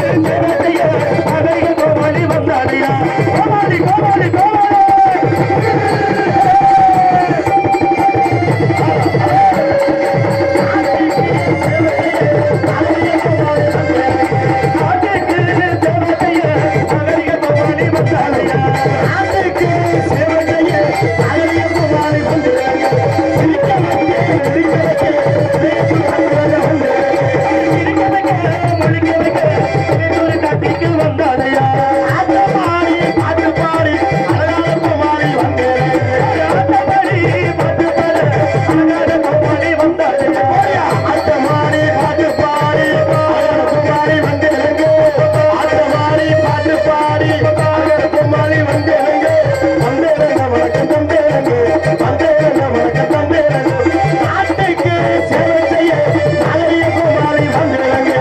சேவத்தைய அழகிய கோமாளி வந்தாடையா கோமாளி கோமாளி கோமாளி நாட்டுக்கு சேவத்தைய அழகிய கோமாளி வந்தாடையா நாட்டுக்கு சேவத்தைய அழகிய கோமாளி வந்தாடையா சிரிக்க வைக்க சிரிக்க வைக்க பேசி அன்புள்ள வந்து சிரிக்க வைக்க முழிக்க வைக்க ஒரு கட்டிக்கு வந்தாடையா ஆட்ட பாடி பாட்டு பாடி அழகான கோமாளி வந்து ஆட்ட பாடி பாட்டு பாடு அழகான கோமாளி வந்தாடையா ஆட்ட பாடி பாட்டு பாடி அழகான கோமாளி வந்து ஆட்ட பாடி பாட்டு பாடி அழகான கோமாளி வந்து வந்தேங்க வணக்கம் தந்தேங்க வந்தேங்க வணக்கம் தந்தேங்க நாட்டுக்கு சேவை செய்ய அழகிய கோமாளி வந்தேங்க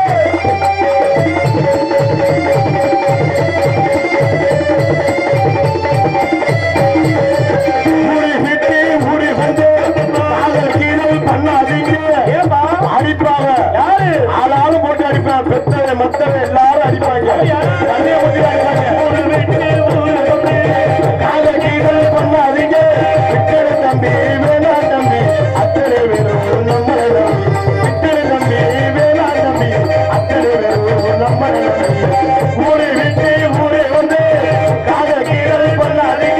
ஊடி விட்டு ஊடி வந்து காதல் கீழல் பண்ணாதீங்க அடிப்பாங்க யாரு ஆளாலும் போட்டு அடிப்பாங்க பெத்தவன் மத்தவன் எல்லாரும் அடிப்பாங்க தண்ணியை ஊத்தி அடிப்பாங்க ஊரு விட்டு ஊரு வந்து காதல் கீழல் பண்ணாதீங்க விட்டடு தம்பி வேணா தம்பி அத்தனை வெறும் நம்மளை நம்பி விட்டடு தம்பி வேணா தம்பி அத்தனை வெறும் நம்மளை நம்பி ஊரு விட்டு ஊரே வந்து காதல் கீழல் பண்ணாதீங்க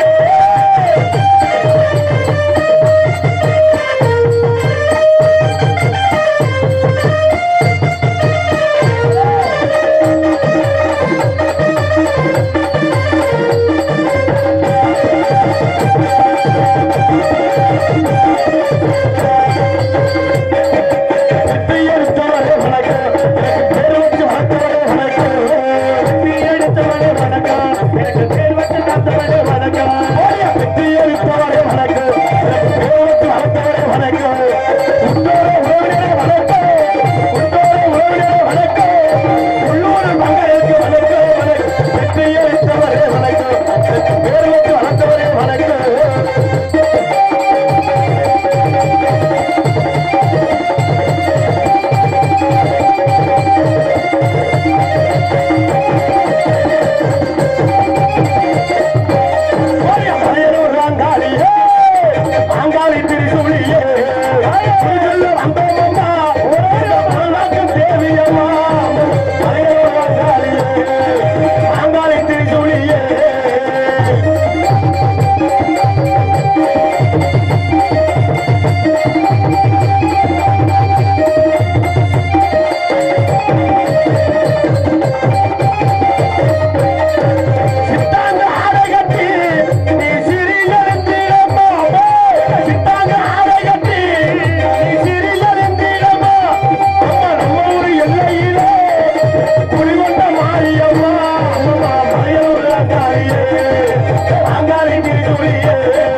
எடுத்தவரே வணக்கம் எனக்கு பேர் வச்சு வளர்த்தவரே வணக்கம் வெற்றி எடுத்தவரே வணக்கம் எனக்கு பேர் வச்சு காத்தவரே வணக்கம் வெற்றி எடுத்தவரே வணக்கம் எனக்கு பேர் வச்சு வளர்த்தவரே வணக்கம் உன்னோட உறவினரே வணக்கம் உன்னோட உறவினரே வணக்கம் உள்ளூர் மங்களுக்கு வணக்கம் வணக்கம் வெற்றி எடுத்தவரே வணக்கம் எனக்கு பேர் வச்சு வளர்த்தவரே வணக்கம் மலையனூர் அங்காளியே, அங்காளி திரிசூலியே, திருச்செல்ல வந்தோமம்மா, ஒரே மலனாக்கும் தேவியம்மா. மலையனூர் அங்காளியே, அங்காளி திரிசூலியே. சித்தாங்க ஆடை கட்டி, நீ சிறியறிந்திடம்மா. சித்தாங்க ஆடை கட்டி, நீ சிறியறிந்திடம்மா. அம்மா, நம்ம ஊரு எல்லையிலே குடிகொண்ட மாரியம்மா. அம்மா, மலையூர் அங்காளியே, அங்காளி திருக்குடியே.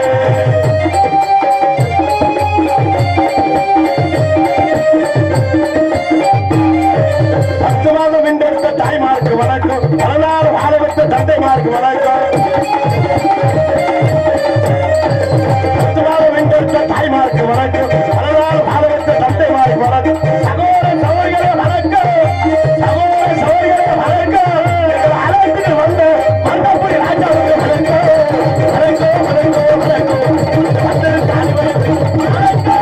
பத்து மாதம் வென்றெடுத்த தாய்மாருக்கு வணக்கம் பதினாறு வாழ வைத்த தந்தைமாருக்கு வணக்கம் பத்து மாதம் வென்றெடுத்த தாய்மாருக்கு வணக்கம் பதினாறு வாழ வைத்த தந்தைமாருக்கு வணக்கம் சகோதர சகோதரிகளே வணக்கம் சகோதர சகோதரிகளே வணக்கம் எங்கள் அழைப்பில் வந்த மண்டபுரி ராஜாவுக்கு வணக்கம் வணக்கம் வணக்கம் வணக்கம் வந்தது தாய் வணக்கம் வணக்கம்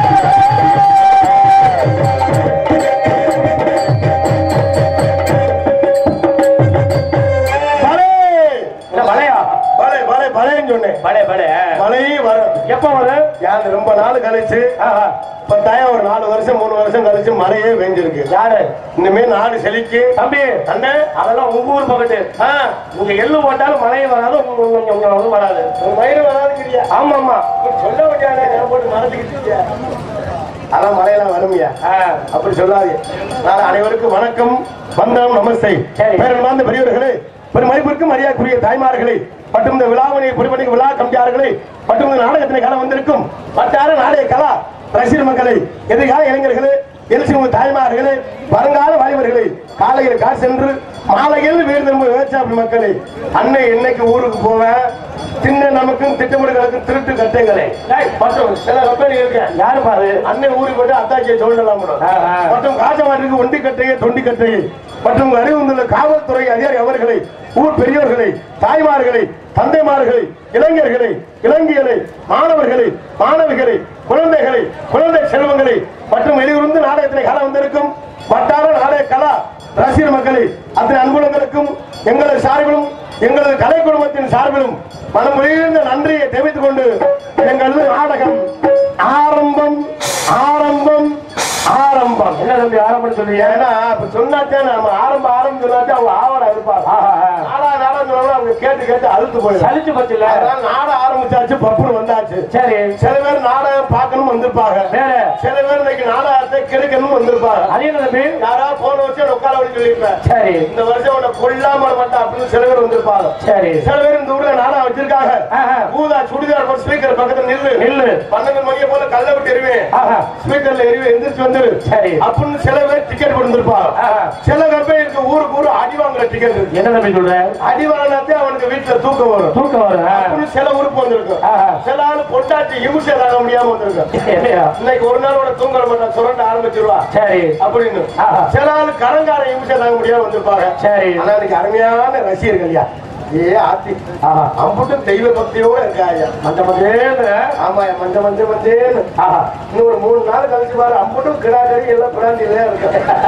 பலே என்ன மழையா பலே பலே பலேன்னு சொன்னேன் படை படை மழை வரும் எப்ப வரும் யாரு ரொம்ப நாள் கழிச்சு ஆஹா. பத்தாயிரம் ஒரு நாலு வருஷம் மூணு வருஷம் கழிச்சு மழையே பெஞ்சிருக்கு யாரு இனிமே நாடு செழிக்கு தம்பி அண்ணே அதெல்லாம் உங்க ஊர் பக்கத்து ஆ, நீங்க எள்ளு போட்டாலும் மழையும் வராது உங்க உங்க- உங்க அதுவும் வராது ஒரு மயிறு வராதுங்கிறியா ஆமா ஆமா சொல்ல வேண்டியானே நான் போட்டு மறந்துக்கிட்டு இருக்கியா? அதான் மழையெல்லாம் வருமியா ஆ. அப்படி சொல்லாதே நான் அனைவருக்கும் வணக்கம் வந்தனம் நமஸ்தை சரி. பேரன்பார்ந்த பெரியவர்களே பெரும் மதிப்பிற்கும் மரியாதைக்குரிய தாய்மார்களே மற்றும் இந்த விழாவினை புரிபணிக்கு விழா கம்பியார்களே மற்றும் இந்த நாடகத்தினை காண வந்திருக்கும் வட்டார நாடக கலா ரசிகர் மக்களை எதிர்கால இளைஞர்களே எழுச்சி உங்கள் தாய்மார்களே வருங்கால வாலிபர்களே காலையில் காசு சென்று மாலையில் வீடு திரும்ப வேச்சாப்பி மக்களே அன்னை என்னைக்கு ஊருக்கு போவேன் சின்ன நமக்கும் திட்டமிடுகளுக்கும் திருட்டு கட்டைகளே மற்றும் சில கம்பெனி இருக்கேன் யாரு பாரு அன்னை ஊருக்கு போட்டு அத்தாச்சியை சொல்லலாம் ஆ, ஆ. மற்றும் காசமாட்டுக்கு ஒண்டி கட்டையை தொண்டி கட்டையை மற்றும் அறிவுந்துள்ள காவல்துறை அதிகாரி அவர்களை ஊர் பெரியோர்களை தாய்மார்களை தந்தைமார்களை இளைஞர்களை இளைஞர்களை மாணவர்களை மாணவிகளை குழந்தைகளை குழந்தை செல்வங்களை மற்றும் வெளியூர்ந்து நாடகத்திலே கால வந்திருக்கும் வட்டார நாடக கலா ரசிகர் மக்களை அத்தனை அன்புலங்களுக்கும் எங்களது சார்பிலும் எங்களது கலை குடும்பத்தின் சார்பிலும் மனம் உயர்ந்த நன்றியை தெரிவித்துக் கொண்டு எங்களது நாடகம் ஆரம்பம் ஆரம்பம் ஆரம்பம் என்ன தம்பி ஆரம்பம் சொல்றீங்க ஏன்னா இப்ப சொன்னாத்தே நம்ம ஆரம்பம் ஆரம்பம் சொன்னாத்தே அவங்க ஆவலா இருப்பாங்க ஆஹா, ஆஹா. நாடா நாடா சொன்னா அவங்க கேட்டு கேட்டு அழுத்து போயிடும் சலிச்சு போச்சுல்ல அதனால நாடகம் ஆரம்பிச்சாச்சு பப்புனு வந்தாச்சு சரி சில பேர் நாடகம் பார்க்கணும் வந்திருப்பாங்க வேற சில பேர் இன்னைக்கு நாடகத்தை கிடைக்கணும் வந்திருப்பாங்க அது என்ன தம்பி யாரா போன வருஷம் உட்கார வழி சொல்லியிருப்பேன் சரி இந்த வருஷம் உன்னை கொல்லாம மாட்டா அப்படின்னு சில பேர் வந்திருப்பாங்க சரி சில பேர் இந்த ஊர்ல நாடகம் வச்சிருக்காங்க ஆஹா. ஊதா சுடிதார் போட்டு ஸ்பீக்கர் பக்கத்துல நில்லு நில்லு. பன்னெண்டு மணியை போல கல்ல விட்டு எறிவேன் ஆஹா ஸ்பீக்கர்ல எறிவே எந்திரிச்சு வந்துரு சரி. அப்படின்னு சில பேர் டிக்கெட் கொடுத்திருப்பாங்க ஆஹா. சில பேருக்கு ஊருக்கு ஊரு அடி வாங்குற டிக்கெட் இருக்கு என்ன தம்பி சொல்ற அடி வாங்கினாத்தே அவனுக்கு வீட்டுல தூக்கம் வரும் தூக்கம் வரும் ஆ. அப்படின்னு சில ஊருக்கு வந்திருக்கும் ஆஹா. சில ஆளு பொண்டாட்டி இமுசை தாங்க முடியாம வந்திருக்கும் என்னையா இன்னைக்கு ஒரு நாள் கூட தூங்க மாட்டான் சுரண்ட ஆரம்பிச்சிருவா சரி அப்படின்னு ஆஹா. சில ஆளு கடங்கார இமுசை தாங்க முடியாம வந்திருப்பாங்க சரி ஆனா இன்னைக்கு அருமையான ரசிகர்கள்யா ஏ ஆத்தி ஆஹா அம்புட்டும் தெய்வ பக்தியோட இருக்காயா மஞ்ச மஞ்சேன்னு ஆமா மஞ்ச மஞ்ச மஞ்சேன்னு ஆஹா இன்னும் ஒரு மூணு நாள் கழிச்சு பாரு அம்புட்டும் கிடாக்கறி எல்லாம் பிராந்தியில இருக்கு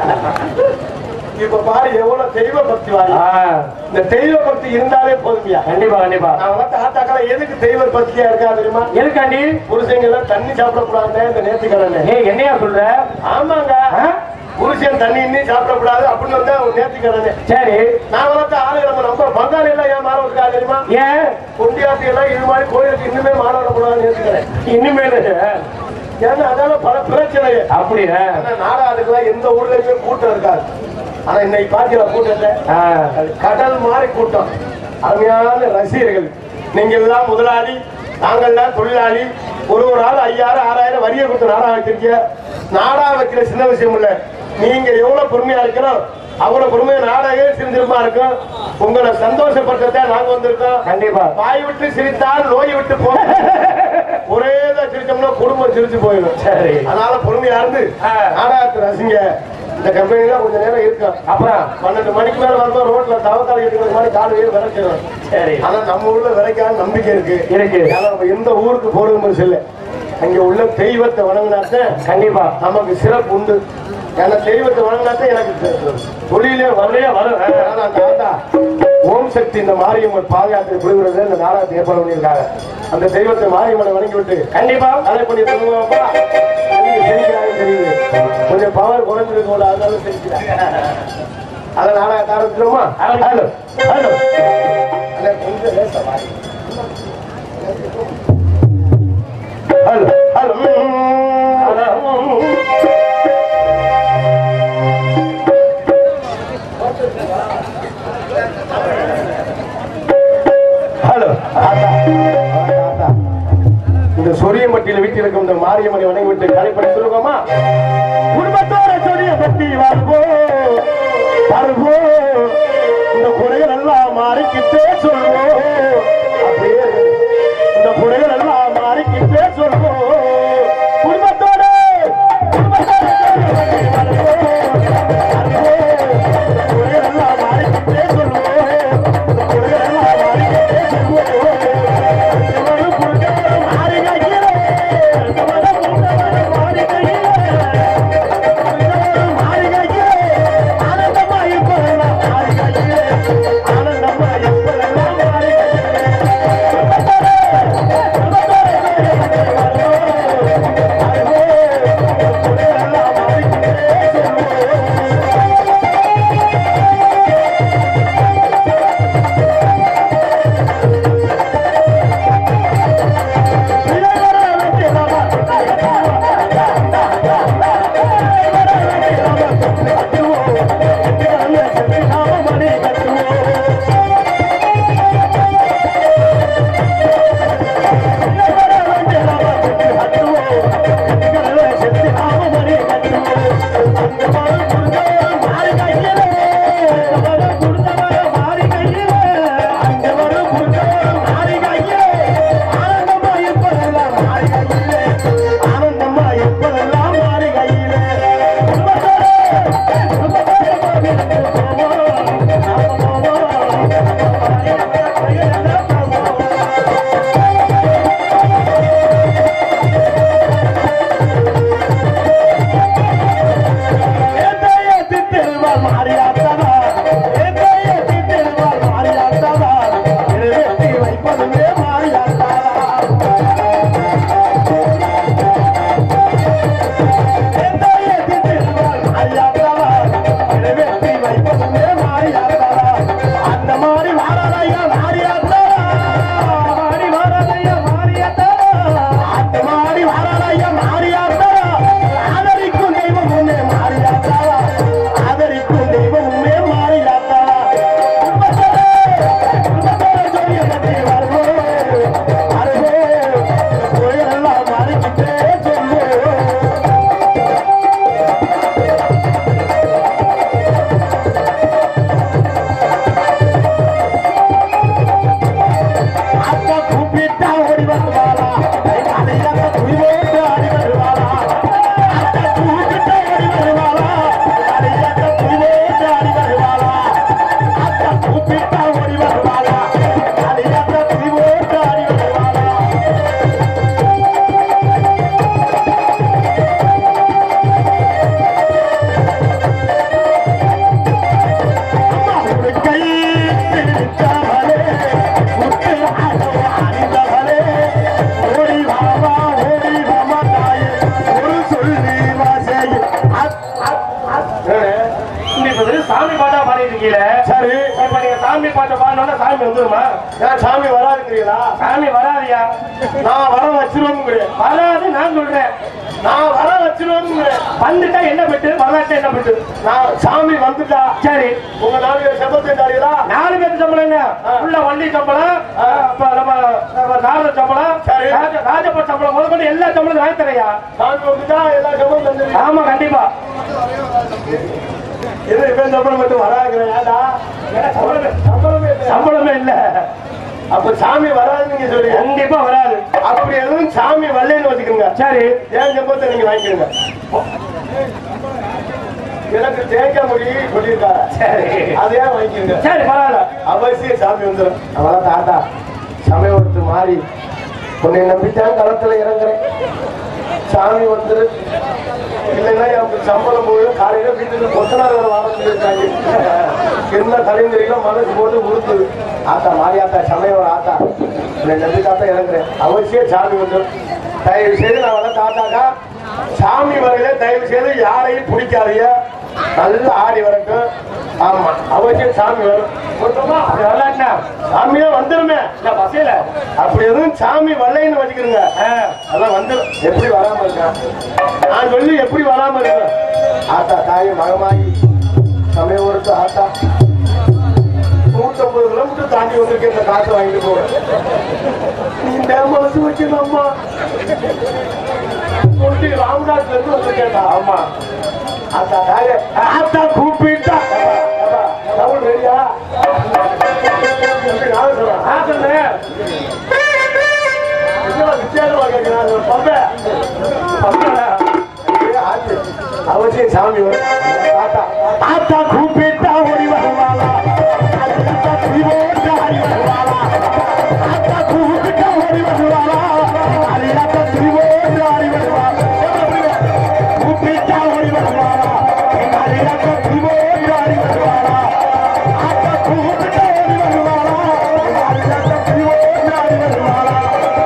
இப்ப பாரு எவ்வளவு தெய்வ பக்தி வாரி ஆ, இந்த தெய்வ பக்தி இருந்தாலே போதுமியா கண்டிப்பா கண்டிப்பா நான் வந்து ஆத்தாக்கள எதுக்கு தெய்வ பக்தியா இருக்கா தெரியுமா எதுக்காண்டி புருஷங்க எல்லாம் தண்ணி சாப்பிடக்கூடாது இந்த நேர்த்திக்கடனை ஏய் என்னையா சொல்ற ஆமாங்க ஆ? புருஷன் தண்ணி இன்னும் சாப்பிடக்கூடாது அப்படின்னு வந்தா ஒரு நேர்த்திக்கடனை சரி நான் வளர்த்த ஆளு நம்ம நம்ம பங்காளி எல்லாம் ஏன் மாற விட்டுருக்கா தெரியுமா ஏன் கொண்டியாத்தி எல்லாம் இது மாதிரி கோயிலுக்கு இன்னுமே மாற விடக்கூடாது நேர்த்திக்கடனை இனிமேல் ஏன்னா அதனால பல பிரச்சனை அப்படியா ஆனா நாடகத்துக்குலாம் எந்த ஊர்லயுமே கூட்டம் இருக்காது ஆனா இன்னைக்கு பாத்தீங்களா கூட்டத்தை ஆ, அது கடல் மாதிரி கூட்டம் அருமையான ரசிகர்கள் நீங்க எல்லாம் முதலாளி நாங்கள்லாம் தொழிலாளி ஒரு ஒரு ஆள் ஐயாயிரம் ஆறாயிரம் வரியை கொடுத்து நாடகம் வச்சிருக்கீங்க நாடகம் வைக்கிற சின்ன விஷயம் இல்ல நீங்க எவ்வளவு பொறுமையா இருக்கிறோம் அவ்வளவு பொறுமையா நாடகமே சிரிஞ்சிருமா இருக்கும் உங்களை சந்தோஷப்படுத்ததான் நாங்க வந்திருக்கோம் கண்டிப்பா வாய் விட்டு சிரித்தால் நோய் விட்டு போகும் ஒரே தான் சிரிச்சோம்னா குடும்பம் சிரிச்சு போயிடும் சரி அதனால பொறுமையா இருந்து ஆ. நாடகத்தை ரசிங்க இந்த கம்பெனில கொஞ்ச நேரம் இருக்கும் அப்புறம் பன்னெண்டு மணிக்கு மேல வரும்போது ரோட்ல தவத்தால் கட்டிக்கிற மாதிரி காடு வீடு விதைச்சிடும் சரி ஆனா நம்ம ஊர்ல விதைக்காத நம்பிக்கை இருக்கு இருக்கு ஏன்னா நம்ம எந்த ஊருக்கு போறது மாதிரி இல்லை அங்க உள்ள தெய்வத்தை வணங்கினாத்தான் கண்டிப்பா நமக்கு சிறப்பு உண்டு ஏன்னா தெய்வத்தை வணங்கினாத்தான் எனக்கு தெ- தொழிலே வரலையே வரும் ஆனா அந்த ஆத்தா ஓம் சக்தி இந்த மாரியம்மன் பாதுகாத்து குழுவுறது இந்த நாடகத்தை ஏற்பாடு பண்ணியிருக்காங்க அந்த தெய்வத்தை மாரியம்மனை வணங்கி விட்டு கண்டிப்பா அதை பண்ணி சொல்லுவாப்பா நீங்க சிரிக்கிறாங்க தெரியுது கொஞ்சம் பவர் குறைஞ்சிருக்கு போல அதனால சிரிக்கிறாங்க அதை நாடகத்தை ஆரம்பிச்சிருமா ஹலோ ஹலோ அண்ணே, கொஞ்சம் லேசா வாடி. ஹலோ ஹலோ ஹலோ ஆத்தா ஆத்தா இந்த சொரியம்பட்டியில வீட்டில் இருக்கும் இந்த மாரியம்மனை வணங்கி விட்டு கலைப்படை சொல்லுவோமா குடும்பத்தோட சொரியம்பட்டி வாழ்வோம் வருவோம் இந்த குறைகள் எல்லாம் மாறிக்கிட்டே சொல்வோம் அப்படியே இருக்கு. இந்த குறைகள் எல்லாம் மாறிக்கிட்டே சொல்வோம் குடும்பத்தோட இந்த இப்ப வெறும் சாமி பாட்டா பாடிட்டு இருக்கீங்க சரி இப்ப நீங்க சாமி பாட்டை பாடினோம்னா சாமி வந்துருமா ஏன் சாமி வராதுங்கிறீங்களா சாமி வராதியா நான் வர வச்சிருவோம்ங்கிறேன் வராது நான் சொல்றேன் நான் வர வச்சிருவோம்ங்கிறேன் வந்துட்டா என்ன பெட்டு வராட்டா என்ன பெட்டு நான் சாமி வந்துட்டா சரி உங்க நாலு பேர் செபத்தை தாரீங்களா நாலு பேருக்கு சம்பளங்க உள்ள வண்டி சம்பளம் ஆ. அப்ப நம்ம நம்ம நாரத சம்பளம் சரி. ராஜ ராஜபட் சம்பளம் முதல் கொண்டு எல்லா சம்பளம் வாங்கி தரையா சாமி வந்துட்டா எல்லா செபம் தந்துருவீங்க ஆமா கண்டிப்பா இது இப்ப சம்பளம் மட்டும் வராங்கிறேன் ஏடா சம்பளமே சம்பளமே இல்லையா? சம்பளமே இல்ல அப்ப சாமி வராதுன்னு நீங்க சொல்றீங்க கண்டிப்பா வராது அப்படி எதுவும் சாமி வரலன்னு வச்சுக்கோங்க சரி ஏன் செப்பத்தை நீங்க வாங்கிக்கிறீங்க எனக்கு தேங்காய் முடி சொல்லியிருக்காரு சரி அதையே வாங்கிக்கிறீங்க சரி பரவாயில்ல அவசியம் சாமி வந்துடும் அவதான் தாத்தா சமயத்து மாறி உன்னை நம்பித்தான் களத்துல இறங்குறேன் சாமி வந்துரு இல்லைன்னா எனக்கு சம்பளம் போயிடும் காலையில வீட்டுக்கு கொத்தனார் வேற வாங்க சொல்லியிருக்காங்க என்ன கலைஞர்களோ மனசு போட்டு உறுத்துது ஆத்தா மாரியாத்தா சமயம் ஆத்தா உன்னை நம்பி தாத்தா இறங்குறேன் அவசியம் சாமி வந்துடும் தயவு செய்து நான் வர தாத்தாக்கா சாமி வரையில தயவு செய்து யாரையும் பிடிக்காதீங்க நல்லா ஆடி வரட்டும் ஆமா அவசியம் சாமி வரும் மொத்தமா அது வரலாட்டா சாமியே வந்துருமே இல்ல பசையில அப்படி எதுவும் சாமி வரலைன்னு வச்சுக்கிறோங்க அதான் வந்துடும் எப்படி வராம இருக்கா நான் சொல்லி எப்படி வராம இருக்கேன் ஆத்தா தாய் மகமாயி சமயம் ஒருத்து ஆத்தா நூற்றம்பது கிலோமீட்டர் தாண்டி வந்திருக்கேன் இந்த காசை வாங்கிட்டு போறேன் நீ இந்த மனசு வைக்கணும்மா சொல்லி ராமதாஸ்ல இருந்து வந்திருக்கேன்டா ஆமா ஆத்தா தாய ஆத்தா கூப்பிட்டா தமிழ் ரெடியா எப்படி நான் சொல்றேன் நான் சொல்றேன் இதெல்லாம் வித்தியாசமா கேட்கிறான் ஒரு பம்பை. பம்பைடா. ஐயே, ஆத்து. அவசியம் சாமி வரும் ஆத்தா ஆத்தா கூப்பிட்டா ஓடி வருவாளா ஆத்தா தீவோட்ட ஆடி வருவாளா ஆத்தா கூப்பிட்டா ஓடி வருவாளா ஆத்தா தீவோட்ட ஆடி வருவாளா கூப்பிட்டா ஓடி வருவாளா ஆத்தா தீவோட்ட ஆடி வருவாளா ஆத்தா கூப்பிட்டா ஓடி வருவாளா ஆத்தா தீவோட்ட ஆடி வருவாளா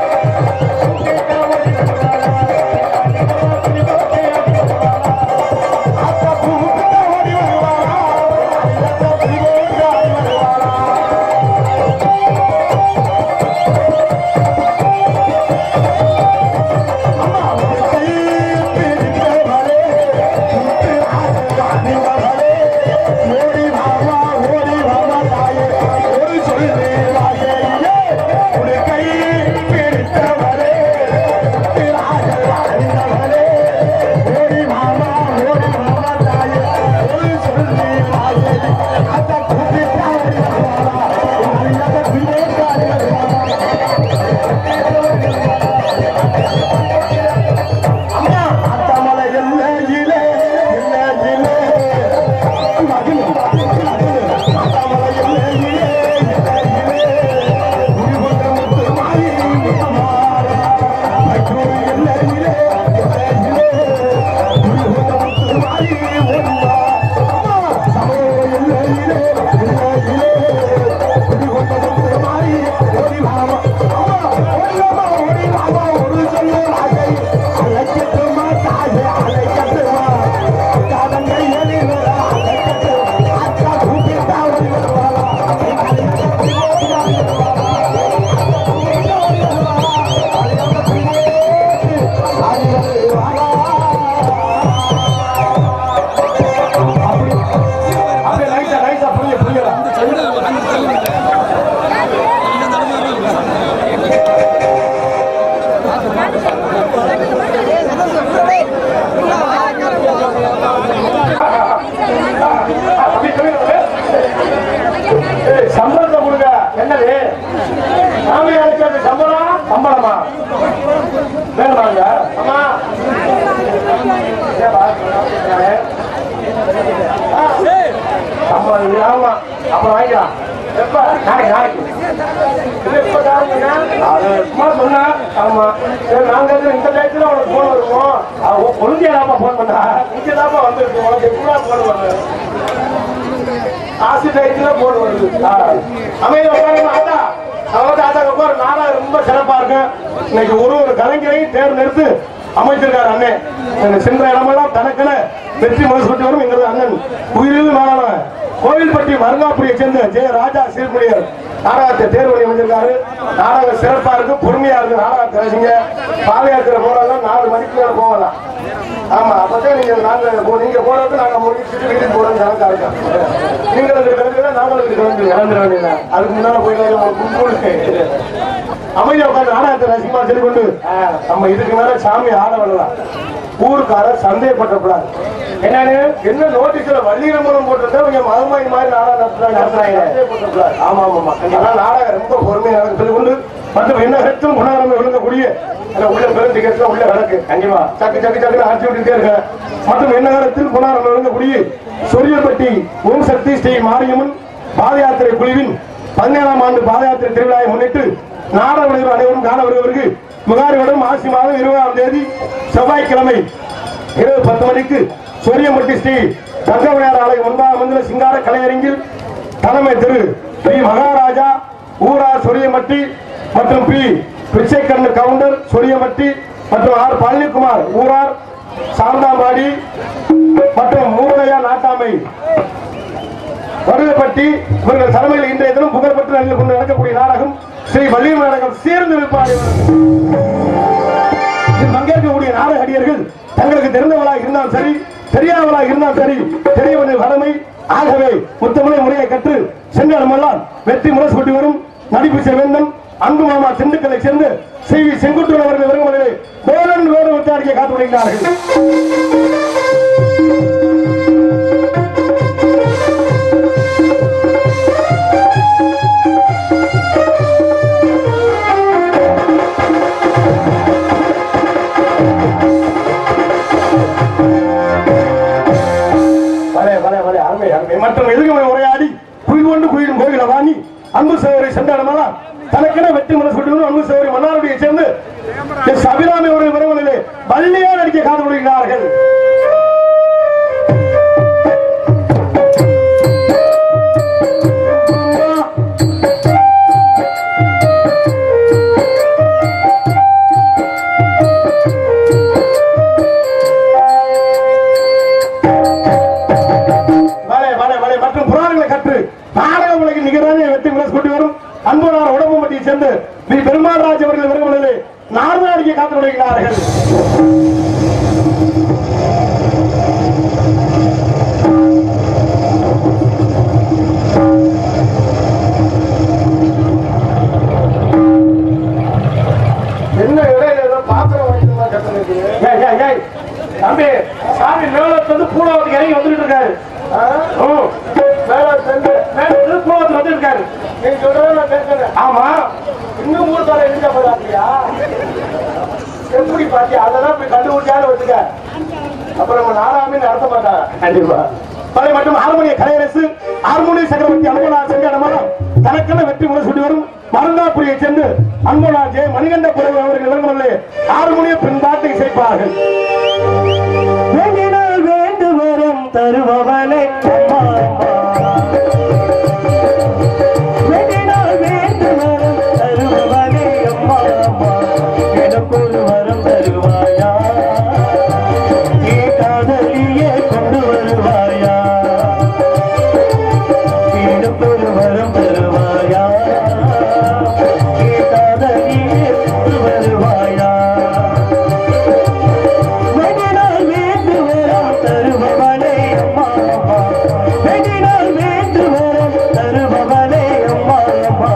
அப்படியே லைட்டா லைட்டா புரிய புரியல அப்படி சொல்லிடுங்க. ஏய், சம்பளத்தை கொடுங்க என்னது சாமி அழைக்கிறது சம்பளம் சம்பளமா வேணுமாங்க அம்மா ஏப்பா, ஆ, சம்பளம் இல்லை, ஆமா அப்புறம் வாங்கிக்கலாம் எப்ப நாளைக்கு நாளைக்கு இது எப்ப தாரீங்க? அது சும்மா சொன்னா ஆமா சரி நாங்க இருக்கிற இந்த டயத்துல உனக்கு போன் வருவோம் கொழுந்தியாப்பா போன் பண்ணா இங்க தாப்பா வந்திருக்கு உனக்கு எப்படா போன் வருது ஆசி டயத்துல போன் வருது அமைதி உட்காருங்க ஆத்தா அவங்க தாத்தா உட்காரு நாடா ரொம்ப சிறப்பா இருக்கு இன்னைக்கு ஒரு ஒரு கலைஞரையும் தேர்ந்தெடுத்து அமைச்சிருக்காரு அண்ணன் இந்த சென்ற இடமெல்லாம் தனக்கென வெற்றி மனசு கொண்டு வரும் எங்களது அண்ணன் உயிரில் மாறான கோவில்பட்டி மருங்காபுரியை சேர்ந்த ஜெய ராஜா சீர்குடியர் நாடகத்தை தேர்வு அமைஞ்சிருக்காரு நாடகம் சிறப்பா இருக்கு பொறுமையா இருக்கு நாடகத்தை ரசிங்க பாத யாத்திரை போறாங்க நாலு மணிக்கு மேல போகலாம் ஆமா அப்பதான் நீங்க நாங்க போ- நீங்க போறது நாங்க முடிச்சுட்டு வீட்டுக்கு போறது கணக்கா இருக்கும் நீங்களுக்கு கிளம்புனா நாங்களுக்கு கிளம்பி கிளம்பிட வேண்டியதான் அதுக்கு முன்னால போய் அமைதியா உட்கார்ந்து நாடகத்தை ரசிகமா சொல்லி கொண்டு நம்ம இதுக்கு மேல சாமி ஆட வரலாம் ஊருக்காரர் சந்தேகப்பட்டக்கூடாது என்னன்னு என்ன நோட்டீஸ்ல வள்ளியில மூலம் போட்டிருந்தா இவங்க மதுமாய் மாதிரி நாடகம் நடத்துறாங்க நடத்துறாங்க சந்தேகப்பட்டக்கூடாது. ஆமா ஆமா ஆமா அதனால நாடகம் ரொம்ப பொறுமையா நடக்க சொல்லி கொண்டு மற்றும் என்ன ஹெட்டும் குணாரம் விழுங்கக்கூடிய அந்த உள்ள பெரும் டிக்கெட்ல உள்ள கிடக்கு கண்டிப்பா சக்கு சக்கு சக்கு ஆட்சி விட்டுட்டே இருக்கேன் மற்றும் என்ன காலத்தில் குணாரம் விழுங்கக்கூடிய சொரியப்பட்டி ஓம் சக்தி ஸ்ரீ மாரியம்மன் பாத யாத்திரை குழுவின் பதினேழாம் ஆண்டு பாத யாத்திரை திருவிழாவை முன்னிட்டு நாட விளைவு அனைவரும் காண வருவதற்கு முகாரிவடம் ஆசி மாதம் இருபதாம் தேதி செவ்வாய்க்கிழமை இரவு பத்து மணிக்கு சூரியம்பட்டி ஸ்ரீ தங்கவிநாயகர் ஆலய முன்பாக மந்திர சிங்கார கலையரங்கில் தலைமை திரு ஸ்ரீ மகாராஜா ஊரா சொரியம்பட்டி மற்றும் பி பிச்சைக்கண்ணு கவுண்டர் சொரியம்பட்டி மற்றும் ஆர் பழனிக்குமார் ஊரார் சாந்தாம்பாடி மற்றும் மூலையா நாட்டாமை வருடப்பட்டி இவர்கள் தலைமையில் இன்றைய தினம் புகழ்பெற்று நடந்து கொண்டு நடக்கக்கூடிய நாடகம் ஸ்ரீ வள்ளியம் நாடகம் சேர்ந்து இருப்பார் இதில் பங்கேற்கக்கூடிய நாடக அடியர்கள் தங்களுக்கு தெரிந்தவளாக இருந்தாலும் சரி தெரியாதவளாக இருந்தாலும் சரி தெரியவன கடமை ஆகவே முத்தமிழை முறையை கற்று சென்றாலுமெல்லாம் வெற்றி முரசு கொண்டு வரும் நடிப்பு செல்வேந்தன் அன்பு மாமா திண்டுக்கலை சேர்ந்து செய்தி செங்குட்டுவன் அவர்கள் விரும்புவதிலே வேலன் வேறு விட்டாடியை காத்து வருகிறார்கள் வலே வலே வலே அருமை அருமை மற்றும் எதுகுமை உரையாடி குயில் கொண்டு குயிலும் கோயில வாணி அன்பு சகோதரி சென்றாடமெல்லாம் தனக்கென வெற்றி மனசு கொண்டு அன்பு சகோதரி மன்னாருடைய சேர்ந்து எஸ் அபிராமி அவர்கள் விரைவிலே வள்ளியா நடிக்க காத்து கொள்கிறார்கள் வலே வலே வலே மற்றும் புராணங்களை கற்று நாடக உலகில் நிகரான வெற்றி முரசு கொண்டு வரும் அன்புனார் உடம்புமட்டியை சேர்ந்து ஸ்ரீ பெருமாள் ராஜ் அவர்கள் விரும்புவதிலே நார்நாடிக்கு காத்து கொள்கிறார்கள் என்ன இடையில ஏதோ பாத்திரம் வைக்கிறதா சத்தம் கேக்குது? ஏய், ஏய், ஏய், தம்பி சாமி மேலத்துல இருந்து பூலாவத்துக்கு இறங்கி வந்துட்டு இருக்காரு ம். மேலத்துல இருந்து மேலத்துல இருந்து பூலாவத்துக்கு வந்துட்டு இருக்காரு நீ சொல்றத நான் கேட்கிறேன் ஆமா இன்னும் ஊர் தலை எழுந்த போதாப்பியா எப்படி பாத்தியா அதெல்லாம் போய் கண்டுபிடிச்சாலும் வச்சுக்க அப்புறம் நம்ம நாலாமே நடத்த மாட்டாங்க கண்டிப்பா பழைய மற்றும் ஹார்மோனிய கலையரசு ஹார்மோனிய சக்கரவர்த்தி அன்பனா செங்கடமரம் தனக்கென வெற்றி முறை சுட்டி வரும் மருந்தாபுரியை சென்று அன்பனா ஜெய மணிகண்ட புலவர் அவர்கள் விளங்குவதில்லை ஹார்மோனிய பின்பாட்டை இசைப்பார்கள் வேண்டினால் வேண்டு வரம் தருபவனை அம்மா, அம்மா. வேண்டினால் வேண்டு வரம் தருபவனை அம்மா, அம்மா. எனக்கு ஒரு வரம் தருவாயா நீ காதலியே கொண்டு வருவாயா எனக்கு ஒரு வரம் தருவாயா நீ காதலியே கொண்டு வருவாயா வெடினால் வேண்டு வரம் தருபவனே அம்மா அம்மா வெடினால் வேண்டு வரம் தருபவனே அம்மா அம்மா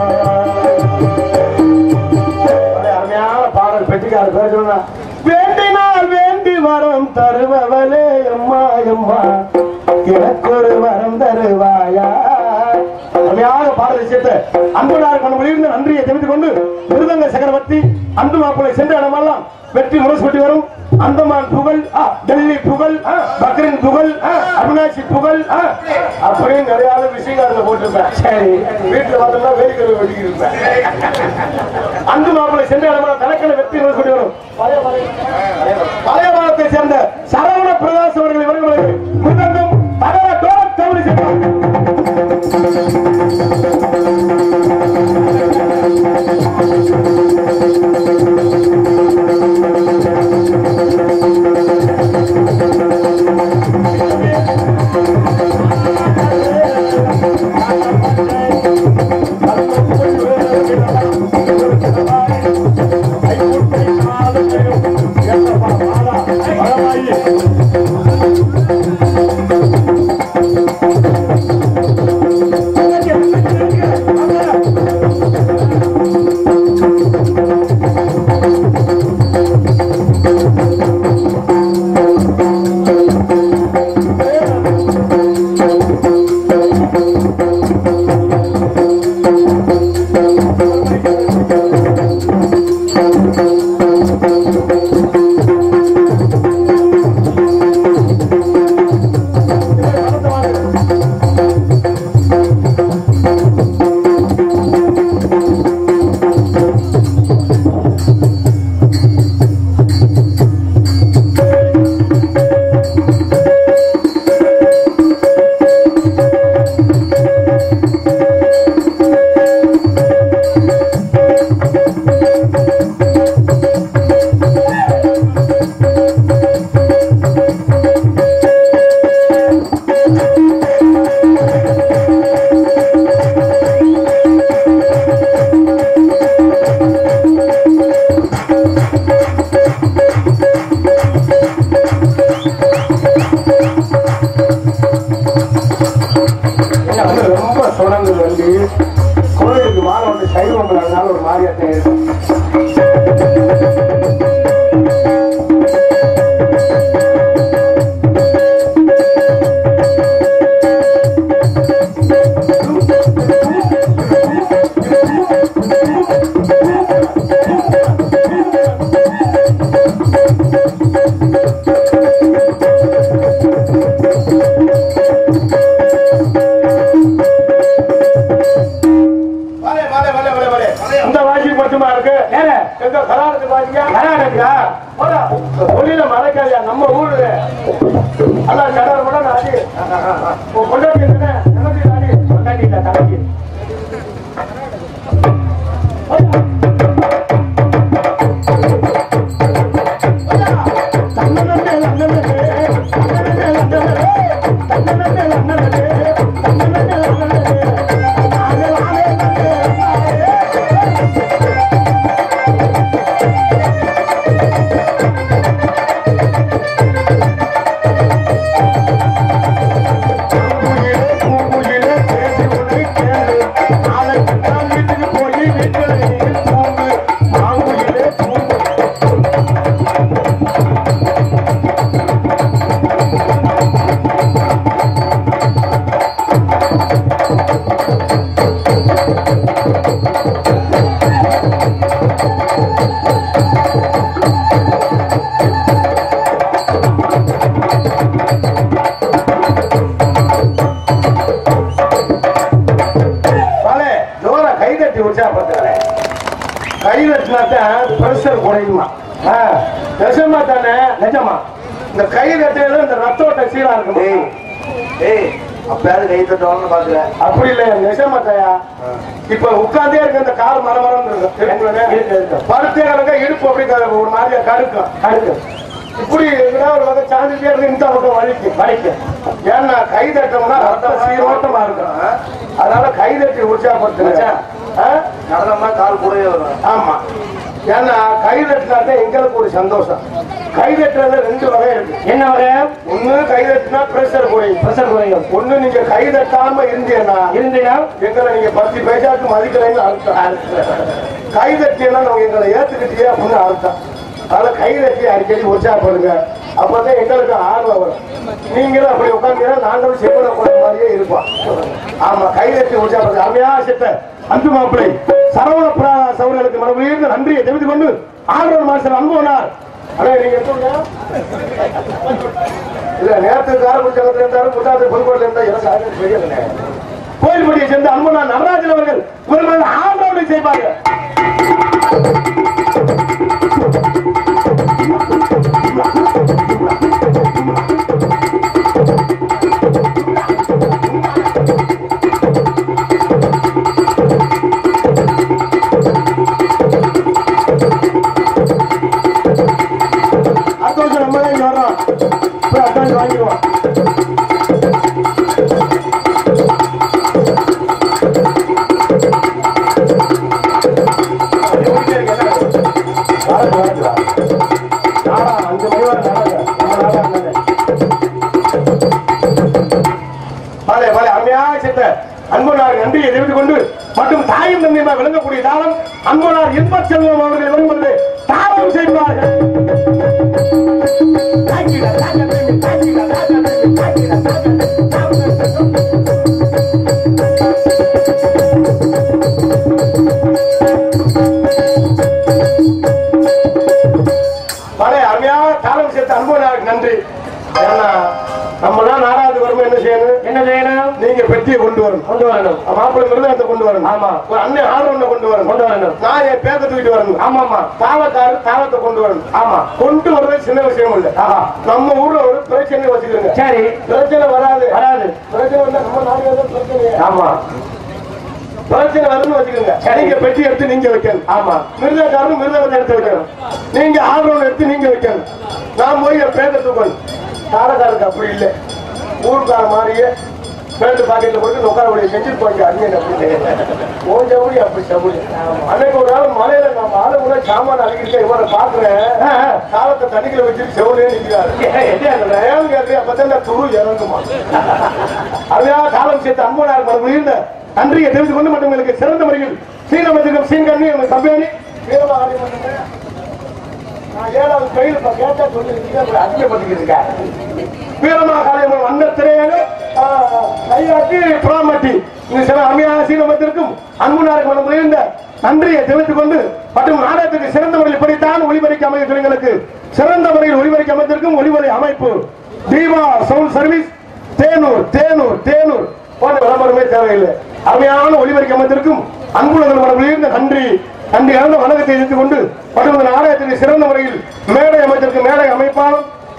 அருமையான பாடல் பெட்டிக்கார பேர் சொன்னா வேண்டினால் வேண்டி வரம் தருபவளே அம்மா அம்மா எனக்கு ஒரு வரம் தருவாயா அருமையான பாடல் விஷயத்தை அன்புடார் கொண்டு வெளியிருந்து நன்றியை தெரிவித்துக் கொண்டு மிருதங்க சக்கரவர்த்தி அன்பு மாப்பிளை சென்ற இடமெல்லாம் வெற்றி முரசு கொண்டு வரும் அந்தமான் புகழ் ஆ, டெல்லி புகழ் ஆ, பக்ரின் புகழ் ஆ, அவினாசி புகழ் ஆ, அப்படின்னு நிறைய ஆளு விஷயங்கள் அதுல போட்டிருப்பேன் சரி வீட்டுல பார்த்தோம்னா வேடிக்கை வெட்டிக்கிட்டு இருப்பேன் அன்பு மாப்பிளை சென்ற இடமெல்லாம் தனக்கென வெற்றி முரசு கொண்டு வரும் பழையபாலத்தை சேர்ந்த சரவண பிரகாஷ் அவர்கள் இவர்களுக்கு மிருதங்கம் தகர டோலக் கவுளி செய்வார் வெடினால் நம்ம ஊரு அதான் கடல் கூட நான் அடி கொண்டாட்டி நினைச்சு அடி கொண்டாட்டி இல்ல தங்கச்சி வாலே, ஜோரா கை தட்டி உற்சாகப்படுத்துறேன் கை தட்டினாத்தான் பிரஷர் குறையுமா ஆ, நிஜமா தானே நிஜமா இந்த கை தட்டியது இந்த ரத்த ஓட்ட சீரா இருக்குமா ஏய் அப்பயாவது கை தட்டுவாங்கன்னு பாக்குறேன் அப்படி இல்ல நிஜமா தாயா இப்ப உட்கார்ந்தே இருக்க இந்த கால் மர மரம் இருக்கும் படுத்தே கிடக்க இடுப்பு அப்படி க- ஒரு மாதிரியா கடுக்கும் கடுக்கும் இப்படி இருக்கிறா ஒரு வகை சாஞ்சிட்டே இருக்கு இந்த பக்கம் வலிக்கு வலிக்கு ஏன்னா கை தட்டோம்னா ரத்தம் சீரோட்டமா இருக்கும் அதனால கை தட்டி உற்சாகப்படுத்துங்க ஆ? நடனம்னா கால் கூடவே வரும் ஆமா ஏன்னா கை தட்டினாதான் எங்களுக்கு ஒரு சந்தோஷம் கை தட்டுறதுல ரெண்டு வகை இருக்கு என்ன வகை ஒண்ணு கை தட்டினா பிரஷர் குறையும் பிரஷர் குறையும் ஒண்ணு நீங்க கை தட்டாம இருந்தீங்கன்னா இருந்தீங்கன்னா எங்களை நீங்க பத்து பைசாக்கு மதிக்கிறீங்கன்னு அர்த்தம் கை தட்டினா நம்ம எங்களை ஏத்துக்கிட்டே அப்படின்னு அர்த்தம் அதனால கை தட்டி அடிக்கடி உற்சாகப்படுங்க அப்பதான் எங்களுக்கு ஆர்வம் வரும் நீங்களும் அப்படி உட்காந்தீங்கன்னா நாங்களும் செவ்வன போன மாதிரியே இருப்போம் ஆமா கை தட்டி உற்சாகப்படுங்க அருமையா சித்த அன்பு மாப்பிளை சரவண புரா சௌர்களுக்கு மனதிலிருந்து நன்றியை தெரிவித்துக் கொண்டு ஆர்வம் மாஸ்டர் அன்புவனார் அண்ணா நீங்க எடுத்துங்க இல்ல நேரத்துக்கு காரக்குடிச்சங்கத்துல இருந்தாரு முட்டாத்து புதுக்கோட்டில் இருந்தா எனக்கு யாரும் தெரியல கோயில்படியை சேர்ந்த அன்புனா நடராஜன் அவர்கள் இவர்கள் ஆண்டவனை செய்வாங்க அடுத்த வருஷம் நம்ம தான் இங்க வர்றோம் போய் அட்வான்ஸ் வாங்கிடுவோம் அன்பனார் நன்றியை தெரிவித்துக் கொண்டு மற்றும் தாயும் தந்தையுமா விளங்கக்கூடிய தாளம் அன்பனார் இன்பச் செல்வம் அவர்களை விரும்புவது தாளம் செய்வார்கள் தாங்கிட, தாங்கிட, தாங்கிட, தாங்கிட, தாங்கிட, தாங்கிட, தாங்கிட. பழைய அருமையா தாளம் சேர்த்த அன்பனாருக்கு நன்றி ஏன்னா நம்மளாம் நாலாவது வரும்போது என்ன செய்யணும் என்ன செய்யணும் நீங்க பெட்டியை கொண்டு வரணும் கொண்டு வரணும் மாப்பிள்ளை மிருதத்தை கொண்டு வரணும் ஆமா. ஒரு அண்ணன் ஆர்வம் கொண்டு வரணும் கொண்டு வரணும் நான் என் பேத்த தூக்கிட்டு வரணும் ஆமாமா தாளக்காரு தாளத்தை கொண்டு வரணும் ஆமா கொண்டு வர்றது சின்ன விஷயம் இல்ல ஆஹா. நம்ம ஊர்ல ஒரு பிரச்சனை வச்சுக்கிறோங்க சரி பிரச்சனை வராது வராது பிரச்சனை வந்தா நம்ம நாடு ஏதோ பிரச்சனை ஆமா பிரச்சனை வரும்னு வச்சுக்கோங்க நீங்க பெட்டி எடுத்து நீங்க வைக்கணும் ஆமா மிருதக்காரரும் மிருதத்தை எடுத்து வைக்கணும் நீங்க ஆர்வம் எடுத்து நீங்க வைக்கணும் நான் போய் என் பேத தூக்கணும் தாளக்காருக்கு அப்படி இல்லை ஊருக்கார மாதிரியே பேருந்து பாக்கெட்ல போட்டு உட்கார முடிய செஞ்சுட்டு போய் அடியன் அப்படி ஓ ஜவுளி அப்படி ஜவுளி அன்னைக்கு ஒரு நாள் மலையில நம்ம ஆளு கூட சாமான் அடிக்கிட்டு இவரை பாக்குறேன் காலத்தை தண்ணிக்குள்ள வச்சுட்டு செவலே நிற்கிறாரு ஏன் கேட்டு அப்பதான் இந்த துரு இறங்குமா அதனால காலம் சேர்த்து அன்பனார் மறுபடியும் நன்றியை தெரிந்து கொண்டு மற்றும் உங்களுக்கு சிறந்த முறையில் சீனமத்துக்கும் சீன்கண்ணி எனக்கு சம்பேனி வீரமா ஆடி பண்ணுங்க நான் ஏழாவது கையில் இப்ப கேட்டா சொல்லி அதிகப்பட்டுக்கிட்டு இருக்கேன் வீரமா காலையில் வந்த திரையாக கையாட்டி புறாமட்டி இந்த சில அருமையான சீனமத்திற்கும் அன்புனாருக்கு மனம் முயன்ற நன்றியை தெரிவித்துக் கொண்டு மற்றும் நாடகத்துக்கு சிறந்த முறையில் இப்படித்தான் ஒளிபரிக்க அமைய துறைகளுக்கு சிறந்த முறையில் ஒளிபரிக்க அமைத்திருக்கும் ஒளிவரை அமைப்பு தீபா சவுண்ட் சர்வீஸ் தேனூர் தேனூர் தேனூர் போன்ற விளம்பரமே தேவையில்லை அருமையான ஒளிபரிக்க அமைத்திருக்கும் அன்புலகம் மனம் உயர்ந்த நன்றி நன்றி கலந்த வணக்கத்தை தெரிவித்துக் கொண்டு மற்றும் இந்த நாடகத்திற்கு சிறந்த முறையில் மேடை அமைத்திருக்கும் மேடை அமைப்பாளர்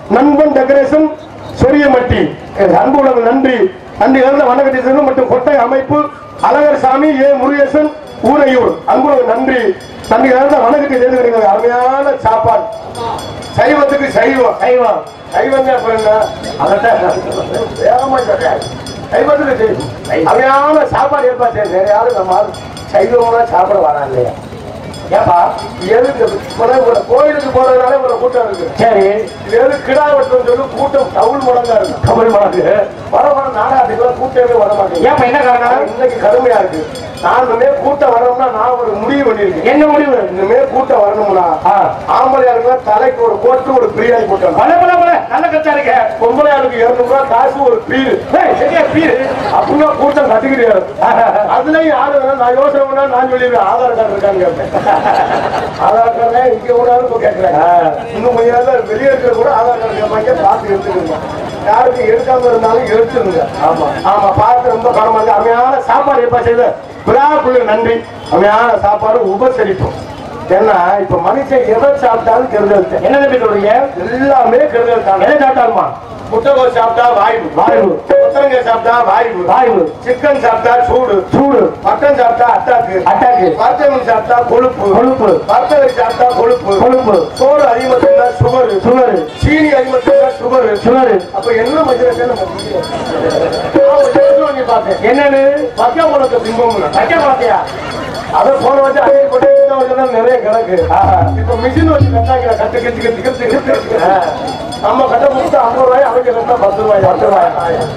நண்பன் டெக்கரேஷன் சொரியமட்டி அன்பு உலக நன்றி நன்றி கலந்த வணக்கத்தை மற்றும் கொட்டை அமைப்பு அழகர் சாமி ஏ முருகேசன் ஊரையூர் அன்புலக நன்றி நன்றி கலந்த வணக்கத்தை தெரிந்து கிடைக்கிறது அருமையான சாப்பாடு சைவத்துக்கு சைவம் சைவம் சைவம் அப்புறம் என்ன அதத்தான் வேகமா சொல்றேன் சைவத்துக்கு சைவம் அருமையான சாப்பாடு ஏற்பாடு செய்ய வேற யாரும் நம்ம ஆளு சைவம்னா சாப்பிட வரான் இல்லையா ஏப்பா எதுக்கு இப்பதான் இவ்வளவு கோயிலுக்கு போறதுனால இவ்வளவு கூட்டம் இருக்கு சரி எது கிடா வெட்டும் சொல்லி கூட்டம் தமிழ் முழங்கா இருக்கு தமிழ் முழங்கு வர வர நாடாட்டுக்குள்ள கூட்டமே வர மாட்டேங்குது ஏப்பா என்ன காரணம் இன்னைக்கு கடுமையா இருக்கு நான் இனிமே கூட்டம் வரணும்னா நான் ஒரு முடிவு பண்ணிருக்கேன் என்ன முடிவு இனிமே கூட்டம் வரணும்னா ஆ. ஆம்பளையாளுங்க தலைக்கு ஒரு கோட்டு ஒரு பிரியாணி போட்டணும் பல பல பல நல்ல கச்சா இருக்க பொம்பளையாளுக்கு இருநூறு ரூபாய் காசு ஒரு பீரு ஏய், சரியா பீரு அப்படின்னா கூட்டம் கட்டுக்கிறியாது அதுலயும் ஆளு வேணா, நான் யோசனை பண்ணா நான் சொல்லிடுவேன் ஆதார் கார்டு இருக்கான்னு கேட்பேன் ஆதார் கார்டு இங்க கூடாது இப்போ கேட்கிறேன் இன்னும் கொஞ்ச நேரம் வெளியே இருக்கிற கூட ஆதார் கார்டு கேட்பாங்க பார்த்து எடுத்துக்கோங்க யாருக்கு எடுக்காம இருந்தாலும் எடுத்துருங்க ஆமா ஆமா பார்த்து ரொம்ப கவனமா இருக்கு அருமையான சாப்பாடு எப்ப செய்த விழாக்குள்ள நன்றி அருமையான சாப்பாடு உபசரிப்போம் ஏன்னா இப்ப மனுஷன் எதை சாப்பிட்டாலும் கெடுதல் தான். என்ன தம்பி சொல்றீங்க எல்லாமே கெடுதல் தான் எதை சாப்பிட்டாருமா முட்டைகோஸ் சாப்பிட்டா வாய்வு வாய்வு. கொத்தரங்காய் சாப்பிட்டா வாய்வு வாய்வு. சிக்கன் சாப்பிட்டா சூடு சூடு மட்டன் சாப்பிட்டா அட்டாக்கு அட்டாக்கு. வறுத்த மீன் சாப்பிட்டா கொழுப்பு கொழுப்பு. வறுத்தவரி சாப்பிட்டா கொழுப்பு கொழுப்பு. சோறு அதிகமா தின்னா சுகர் சுகரு. சீனி அதிகமா தின்னா சுகர் சுகரு. அப்ப என்ன மஞ்சள் நம்ம பார்த்தேன் என்னன்னு மக்கிய குளத்தை பிம்பம் வைக்க மாட்டியா அதை போன வச்சு அடிக்கடி போட்டு இந்த வருஷம் நிறைய கிடக்கு இப்ப மிஷின் வச்சு கட்டாக்கிற கட்டு கட்டு கட்டு கட்டு கட்டு கட்டு நம்ம கட்ட கொடுத்து ஐம்பது ரூபாய் அவங்க கட்டா பத்து ரூபாய் பத்து ரூபாய்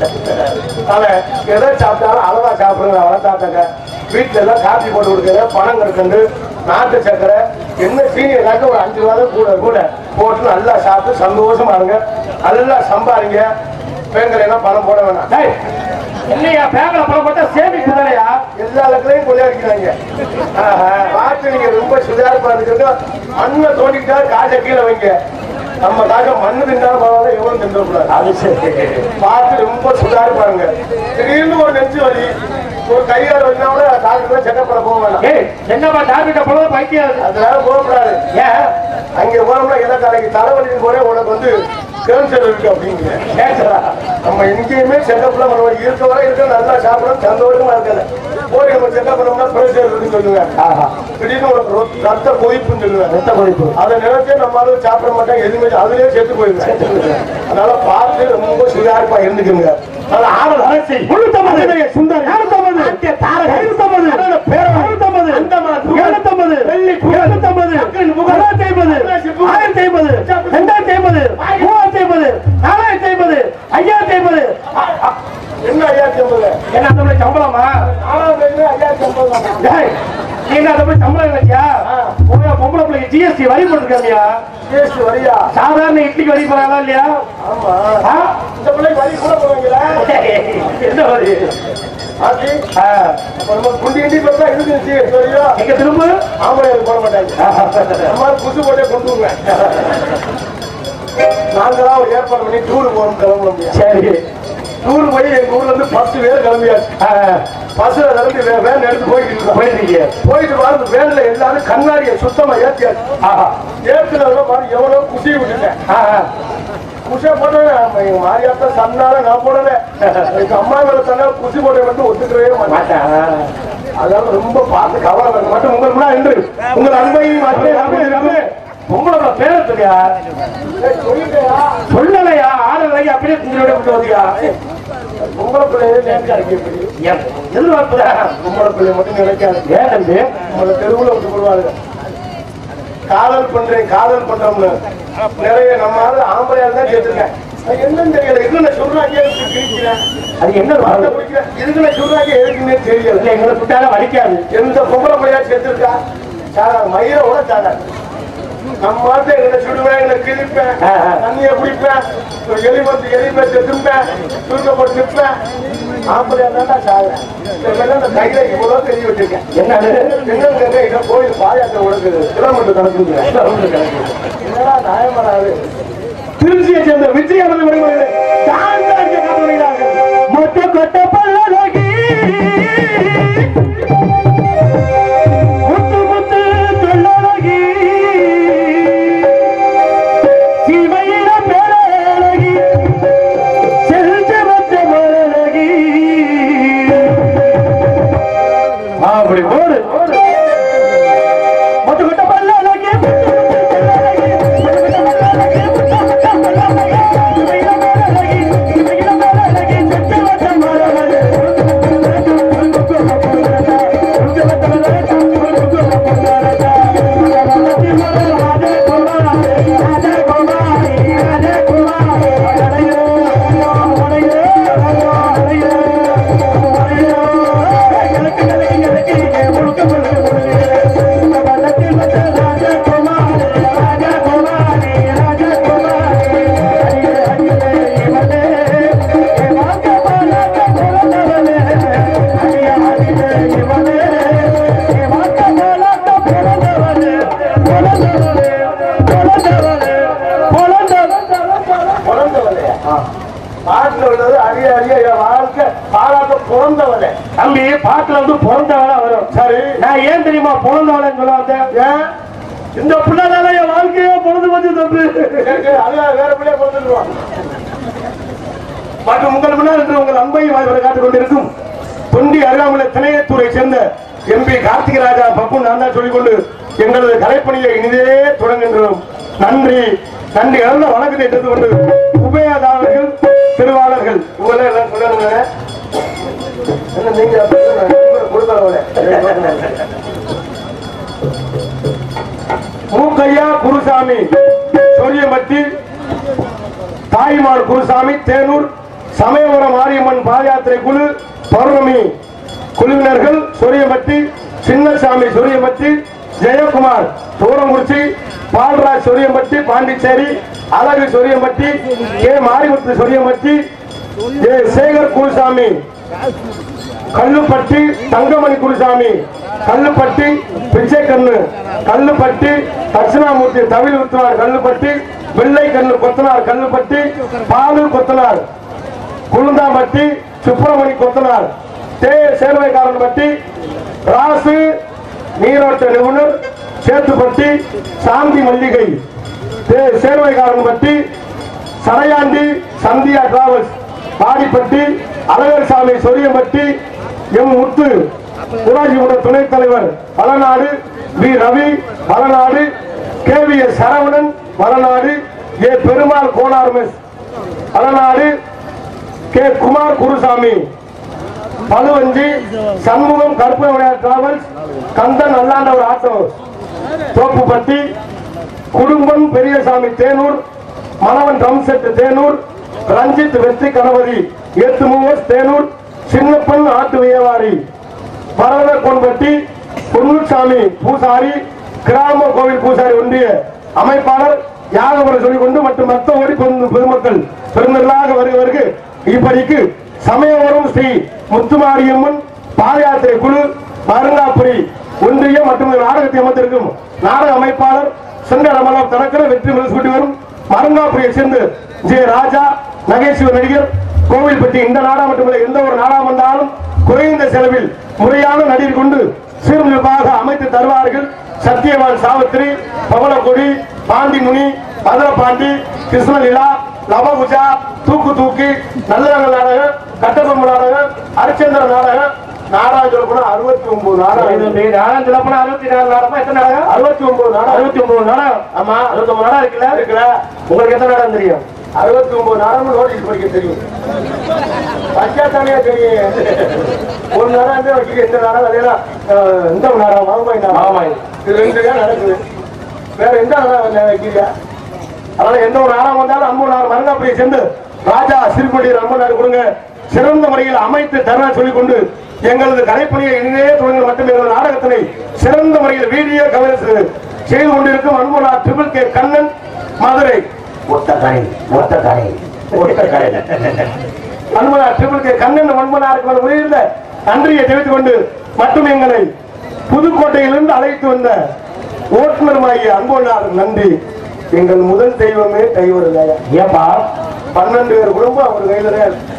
அவன் எதை சாப்பிட்டாலும் அளவா சாப்பிடுங்க வளர்த்தாத்தங்க வீட்டுல எல்லாம் காப்பி போட்டு கொடுக்குற பணம் கற்கண்டு நாட்டு சக்கரை என்ன சீனி ஏதாச்சும் ஒரு அஞ்சு ரூபா தான் கூட கூட போட்டு நல்லா சாப்பிட்டு சந்தோஷமா இருங்க நல்லா சம்பாதிங்க பேங்கலைன்னா பணம் போட வேணாம் டேய் இல்லையா பேங்க்ல பணம் போட்டா சேமிப்பு தானையா எல்லா இடத்துலயும் கொள்ளையடிக்கிறாங்க பார்த்து நீங்க ரொம்ப சுதாரிப்பா இருக்கிறது மண்ணை தோண்டிக்கிட்டா காசை கீழே வைங்க நம்ம காசை மண்ணு திண்டாலும் பரவாயில்ல எவ்வளவு திண்டக்கூடாது அது சரி பார்த்து ரொம்ப சுதாரிப்பாருங்க திடீர்னு ஒரு நெஞ்சு வலி ஒரு கையால் வலினா கூட டாக்டர் செக்கப் பண்ண போக வேணாம் ஏய் என்னப்பா டாக்டர் போறது பைத்தியம் அதனால போகக்கூடாது ஏன் அங்க போனோம்னா எதை தலைக்கு தலைவலிக்கு போறே உனக்கு வந்து கேன்சர் இருக்கு அப்படிங்கிற கேட்கறா நம்ம எங்கேயுமே செக்கப்ல நம்ம இருக்க வரை இருக்க நல்லா சாப்பிடணும் சந்தோஷமா இருக்கல போய் நம்ம செக்கப் பண்ணோம்னா பிரஷர் இருக்குன்னு சொல்லுங்க திடீர்னு உனக்கு ரொ- ரத்த கொதிப்புன்னு சொல்லுவேன் ரத்த கொதிப்பு. அதை நினைச்சு நம்மளால சாப்பிட மாட்டோம் எதுவுமே அதுலயே செத்து போயிருவேன் அதனால பார்த்து ரொம்ப சுதாரிப்பா இருந்துக்குங்க அதனால ஆடல் அரசி முன்னூத்தம்பது. சுந்தர் இருநூத்தம்பது. ஆத்திய தாரகை. ஐநூத்தம்பது. அதான பேரவை. ஐநூத்தம்பது. அந்தமான் புகழ். எழுநூத்தம்பது. வெள்ளி புகழ். எழுநூத்தம்பது. மக்களின் புகழ். தொள்ளாயிரத்தி ஐம்பது. ஆயிரத்தி ஐம்பது. ரெண்டாயிரத்தி ஐம்பது. மூவாயிரத்தி ஐம்பது. நாலாயிரத்தி ஐம்பது. ஐயாயிரத்தி ஐம்பது. என்ன ஐயாயிரத்தி ஐம்பது என்ன அந்த மாதிரி சம்பளமா நாலாவது தேதி ஐயாயிரத்தி ஐம்பது தான். டேய், நீ என்ன அந்த மாதிரி சம்பளம் இல்லையா ஆ. உங்க பொம்பளை பிள்ளைக்கு ஜிஎஸ்டி வரி போட்டுருக்காமியா ஜிஎஸ்டி வரியா சாதாரண இட்லிக்கு வரி போறாங்களா இல்லையா ஆமா ஆ? இந்த பிள்ளைக்கு வரி கூட போவாங்களா என்ன வரி ஆச்சி ஆ. நம்ம குண்டி கிண்டி பார்த்தா இருக்கு ஜிஎஸ்டி வரியா எங்க திரும்ப ஆம்பளை அது போட மாட்டாங்க நம்ம புது போட்டே கொண்டு வருவேன் நாங்களாம் ஒரு ஏற்பாடு பண்ணி டூர் போகணும் கிளம்ப முடியாது சரி டூர் போய் எங்க ஊர்ல இருந்து பத்து பேர் கிளம்பியாச்சு ஆ, பஸ்ல இருந்து வே- வேன் எடுத்து போய்கிட்டு இருக்கோம் போயிருக்கீங்க போயிட்டு வந்து வேன்ல எல்லாரும் கண்ணாடியை சுத்தமா ஏத்தியாச்சு ஆஹா. ஏத்துல பாரு எவ்வளவு குசி விட்டுட்டேன் ஆ, ஆ. குஷா போட்டேன் எங்க மாரியாத்தா சன்னால நான் போடல எங்க அம்மா மேல தன்னா குசி போட்டை மட்டும் ஒத்துக்கவே மாட்டேன் மாட்டேன் அதனால ரொம்ப பார்த்து கவலை வேணும். மட்டும் உங்கள் முன்னா என்று உங்கள் அன்பையும் ரமே, ரமே, ரமே. உங்களோட பேரை சொல்லியா சொல்லிட்டேயா சொல்லலையா ஆடலையா அப்படியே உங்களோட விட்டு வந்தியா உங்களை பிள்ளைய நேர்த்தி அடிக்கப்படி ஏன், எதிர்பார்ப்புதா உங்களை பிள்ளை மட்டும் நினைக்காது ஏன் தம்பி உங்களை தெருவுல விட்டு போடுவாங்க காதல் பண்றேன் காதல் பண்றோம்னு நிறைய நம்ம ஆளு ஆம்பளையா தான் சேர்த்திருக்கேன் அது என்னன்னு தெரியல இதுக்கு நான் சொல்றாங்க எதுக்கு கிழிக்கிறேன் அது என்ன மரத்தை வார்த்தை? பிடிக்கிறேன் இதுக்கு நான் சொல்றாங்க எதுக்குன்னே தெரியல இல்ல, எங்களை விட்டாலும் வலிக்காது எந்த பொம்பளை பிள்ளையா சேர்த்திருக்கா சாரா மயிரை விட சாரா நம்ம மாத்த எங்களை சுடுவேன் எங்களை கிழிப்பேன் ஆ, ஆ. தண்ணியை குடிப்பேன் ஒரு எலி வந்து எலி பேச திரும்பேன் சுருக்கப்பட்டு நிற்பேன் ஆம்பளையா தான்டா சாகுறேன் இதெல்லாம் இந்த கையில இவ்வளவு தெரிய வச்சிருக்கேன் என்னது என்னங்க இதை கோயில் பாயாட்ட உனக்கு கிலோமீட்டர் கணக்குங்க என்னடா நியாயமாடாது திருச்சியை சேர்ந்த விஜயானந்த விடுமுறை மொத்த கொட்ட பல்லழகி முத்து முத்து சொல்லழகி சிவையில பேரழகி அப்படி ஓடு முட்டுக்கிட்ட பல்லழகி, முட்டுக்கிட்ட பல்லழகி, முட்டுக்கிட்ட பல்லழகி, முட்டுக்கிட்ட பல்லழகி, இமையில மேலழகி, இமையில மேலழகி, செத்து வச்ச மரவழி. பாட்டுல உள்ளது அரிய அரிய என் வாழ்க்கை பாராட்ட பிறந்தவனே தம்பி பாட்டுல வந்து பிறந்தவனா வரும் சரி நான் ஏன் தெரியுமா பிறந்தவனு சொல்ல வந்தேன் ஏன் இந்த பிள்ளைனால என் வாழ்க்கையே பொழுது வந்து தம்பி எனக்கு அதுல வேற பிள்ளைய பிறந்துருவான் மற்றும் உங்கள் முன்னால் இன்று உங்கள் அன்பை வாழ்வரை காத்துக் கொண்டிருக்கும் தொண்டி அருகாமலை திணையத்தூரை சேர்ந்த எம்பி கார்த்திகராஜா பப்பு நான் தான் சொல்லிக்கொண்டு எங்களது கலைப்பணியை இனிதே தொடங்குகின்றோம் நன்றி நன்றி இழந்த வணக்கத்தை எடுத்துக்கொண்டு உபயதாரர்கள் திருவாளர்கள் இவங்களே எல்லாம் சொல்லணுங்க என்ன நீங்க கொடுக்கல மூக்கையா குருசாமி சொரியமட்டி தாய்மார் குருசாமி தேனூர் சமயபுரம் மாரியம்மன் பாத யாத்திரை குழு பௌர்ணமி குழுவினர்கள் சொரியமட்டி சின்னசாமி சொரியமட்டி ஜெயக்குமார் தூரங்குறிச்சி பால்ராஜ் சொரியம்பட்டி பாண்டிச்சேரி அழகு சொரியம்பட்டி கே மாரிமுத்து சொரியம்பட்டி ஏ சேகர் குருசாமி கல்லுப்பட்டி தங்கமணி குருசாமி கல்லுப்பட்டி பிச்சைக்கண்ணு கல்லுப்பட்டி தட்சிணாமூர்த்தி தவில் உத்துவார் கல்லுப்பட்டி வெள்ளை கண்ணு கொத்தனார் கல்லுப்பட்டி பாலு கொத்தனார் குளுந்தாம்பட்டி சுப்பிரமணி கொத்தனார் தே சேர்வைக்காரன்பட்டி ராசு நீரோட்ட நிபுணர் சேத்துப்பட்டி சாந்தி மல்லிகை தே சேர்வைக்காரன்பட்டி சடையாண்டி சந்தியா டிராவல்ஸ் பாடிப்பட்டி அழகர்சாமி சொரியம்பட்டி எம் முத்து ஊராட்சிமன்ற துணைத் தலைவர் Valanadu V Ravi Valanadu K V S Saravanan Valanadu A Perumal Konar mess Valanadu K Kumar Gurusamy Paluvanji Shanmugam Karuppu விளையாட்டு டிராவல்ஸ் கந்தன் அல்லாண்டவர் ஆட்டோ தோப்புப்பட்டி குடும்பம் பெரியசாமி தேனூர் மணவன் ட்ரம் செட் தேனூர் ரஞ்சித் வெற்றி கணபதி ஏத்து மூவர்ஸ் தேனூர் சின்னப்பன் ஆட்டு வியாபாரி பரவத கொன்பட்டி பொன்னுசாமி பூசாரி கிராம கோவில் பூசாரி ஒன்றிய அமைப்பாளர் யாகபுரம் சொல்லிக் கொண்டு மற்றும் மத்த ஓடி பொது- பொதுமக்கள் பெருந்தர்களாக வருகிறவருக்கு இப்படிக்கு சமயபுரம் ஸ்ரீ முத்துமாரியம்மன் பாத யாத்திரை குழு மருங்காப்புரி ஒன்றியம் மற்றும் இந்த நாடகத்தை அமைத்திருக்கும் நாடக அமைப்பாளர் செங்கடமலம் தனக்கர வெற்றி முரசு வரும் மருங்காப்புரியை சேர்ந்து ஜே ராஜா நகைச்சுவை நடிகர் கோவில்பட்டி இந்த நாடா மட்டுமல்ல எந்த ஒரு நாடா வந்தாலும் குறைந்த செலவில் முறையான நடிகர் கொண்டு சீர்மிழ்பாக அமைத்து தருவார்கள் சத்தியவான் சாவித்திரி பவளக்கொடி பாண்டிமுனி மதுரபாண்டி கிருஷ்ணலீலா லவகுஜா தூக்கு தூக்கி நல்லரங்க நாடகம் கட்டபொம்மு நாடகம் ஹரிச்சந்திர நாடகம் நாடகம் சொல்ல போனா அறுபத்தி ஒன்பது நாடகம் நாடகம் சொல்ல போனா அறுபத்தி நாலு நாடகமா எத்தனை நாடகம் அறுபத்தி ஒன்பது நாடகம் அறுபத்தி ஒன்பது நாடகம் ஆமா அறுபத்தி ஒன்பது நாடகம் இருக்குல்ல இருக்குல்ல உங்களுக்கு எத்தனை நாடகம் தெரியும் அறுபத்தி ஒன்பது நாடகம் நோட்டீஸ் படிக்க தெரியும் பச்சாத்தானியா தெரியும் ஒரு நாடகம் தான் வைக்க எந்த நாடகம் அதெல்லாம் அஹ், இந்த நாடகம் மாமாய் நாடகம் மாமாய். இது ரெண்டு தான் நடக்குது வேற எந்த நாடகம் வைக்கிறீங்க அதனால எந்த ஒரு நாடகம் வந்தாலும் அன்பு நாடு மருங்காப்படியை சேர்ந்து ராஜா சிறுபடி அன்பு நாடு கொடுங்க சிறந்த முறையில் அமைத்து தர சொல்லிக் கொண்டு எங்களது கலைப்பணியை இனிதே தொடங்க மட்டும் எங்களது நாடகத்தினை சிறந்த முறையில் வீடியோ கவரேஜ் செய்து கொண்டிருக்கும் அன்பு நாடு ட்ரிபிள் கே கண்ணன் மதுரை ஒத்தக்கரை ஒத்தக்கரை ஒட்டக்கரை. அன்பனார் ட்ரிபிள் கே கண்ணன் அன்பனாருக்கு உயிர்ந்த நன்றியை தெரிவித்துக் கொண்டு மற்றும் எங்களை புதுக்கோட்டையிலிருந்து அழைத்து வந்த ஓட்டுநருமாகிய அன்பனார் நன்றி எங்கள் முதல் தெய்வமே டைவர் ஏப்பா பன்னெண்டு பேர் குடும்பம் அவர் கையில தான் இருக்கு.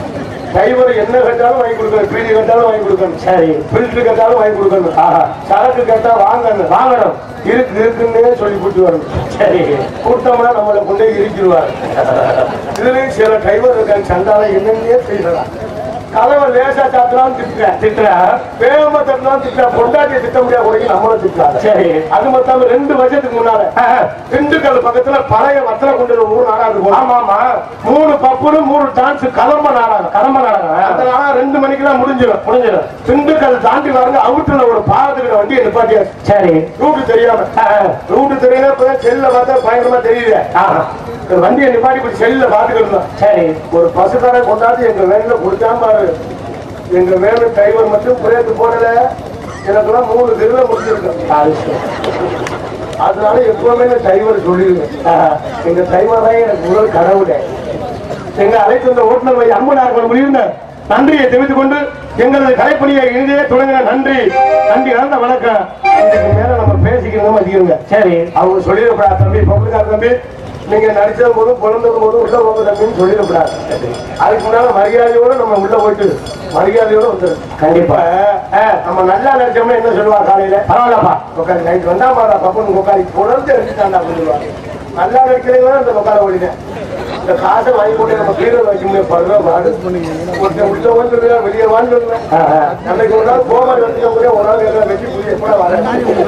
டைவர் என்ன கேட்டாலும் வாங்கி கொடுக்கணும் பீடி கேட்டாலும் வாங்கி கொடுக்கணும் சரி பில்டர் கேட்டாலும் வாங்கி கொடுக்கணும் ஆஹா சரக்கு கேட்டா வாங்கணும் வாங்கணும் இருக்கு இருக்குன்னே சொல்லி கூட்டு வரணும் சரி கூட்டம்னா நம்மளை கொண்டே இருக்கிடுவார் இதுலயும் சில டிரைவர் இருக்காங்க சண்டால என்னன்னே தெரியலாம் கதவை லேசா சாத்தலாம் திட்டுறேன் திட்டுறா வேகமா தட்டலாம் திட்டுறேன் பொண்டாட்டியை திட்ட முடியாத கூட நம்மளும் திட்டாங்க சரி அது மொத்தம் ரெண்டு வருஷத்துக்கு முன்னால ஆ, திண்டுக்கல் பக்கத்துல பழைய வத்தல கொண்டு மூணு நாடாது ஆமா ஆமா மூணு பப்புனு மூணு டான்ஸ் கலம்ப நாடாகும் கடம்ப நடக்கும் அந்த நாடகம் ரெண்டு மணிக்கெல்லாம் முடிஞ்சிடும் முடிஞ்சிடும் திண்டுக்கல் தாண்டி வரங்க அவுட்டுல ஒரு பாதத்துக்கு வண்டி நிப்பாட்டியாச்சு சரி ரூட்டு தெரியாம ஆ, ரூட்டு தெரியல இப்பதான் செல்ல பார்த்தா பயங்கரமா தெரியுது ஆ, இந்த வண்டியை நிப்பாட்டி இப்படி செல்ல பாத்துக்கிட்டு இருந்தோம் சரி ஒரு பசுக்காரை கொண்டாந்து எங்க வேன்ல கொடுத்தான் பாரு எங்க வேனு டிரைவர் மட்டும் பிரேக் போடல எனக்கெல்லாம் மூணு திருவிழா முடிச்சிருக்கேன் அது சரி. அதனால எப்பவுமே நான் டிரைவர் சொல்லிடுவேன் ஆ, எங்க டிரைவர் தான் எனக்கு முதல் கடவுளே எங்க அழைத்து வந்த ஓட்டுநர் வை அம்மனார் முடிந்த நன்றியை தெரிவித்துக் கொண்டு எங்களது கலைப்பணியை இனிதே தொடங்கின நன்றி நன்றி கலந்த வணக்கம் இதுக்கு மேல நம்ம பேசிக்கிறோம் அதிகங்க சரி அவங்க சொல்லிடக்கூடாது தம்பி பப்ளிக்கார் தம்பி நீங்க நடிச்ச போதும் பிறந்தது போதும் உள்ள போக தம்பின்னு சொல்லிடக்கூடாது அதுக்கு முன்னால மரியாதையோட நம்ம உள்ள போயிட்டு மரியாதையோட வந்துடும் கண்டிப்பா. நம்ம நல்லா நடிச்சோம்னா என்ன சொல்லுவா காலையில பரவாயில்லப்பா உட்காந்து நைட் வந்தா பாடா பப்பன் உட்காரி புலர்ந்து எடுத்துட்டாண்டா அப்படின்னு சொல்லுவாங்க நல்லா நடிக்கிறீங்களா அந்த உட்கார ஓடினேன் இந்த காசை வாங்கி போட்டு நம்ம கீழே வைக்க முடியும் படுற மாடு ஒருத்தன் உள்ள வந்து சொல்லுவேன் வெளியே வான்னு சொல்லுவேன் ஆ, ஆ. அன்னைக்கு ஒரு நாள் கோமாரி வந்து முடியும் ஒரு நாள் எல்லாம் வெட்டி புரிய கூட வரேன்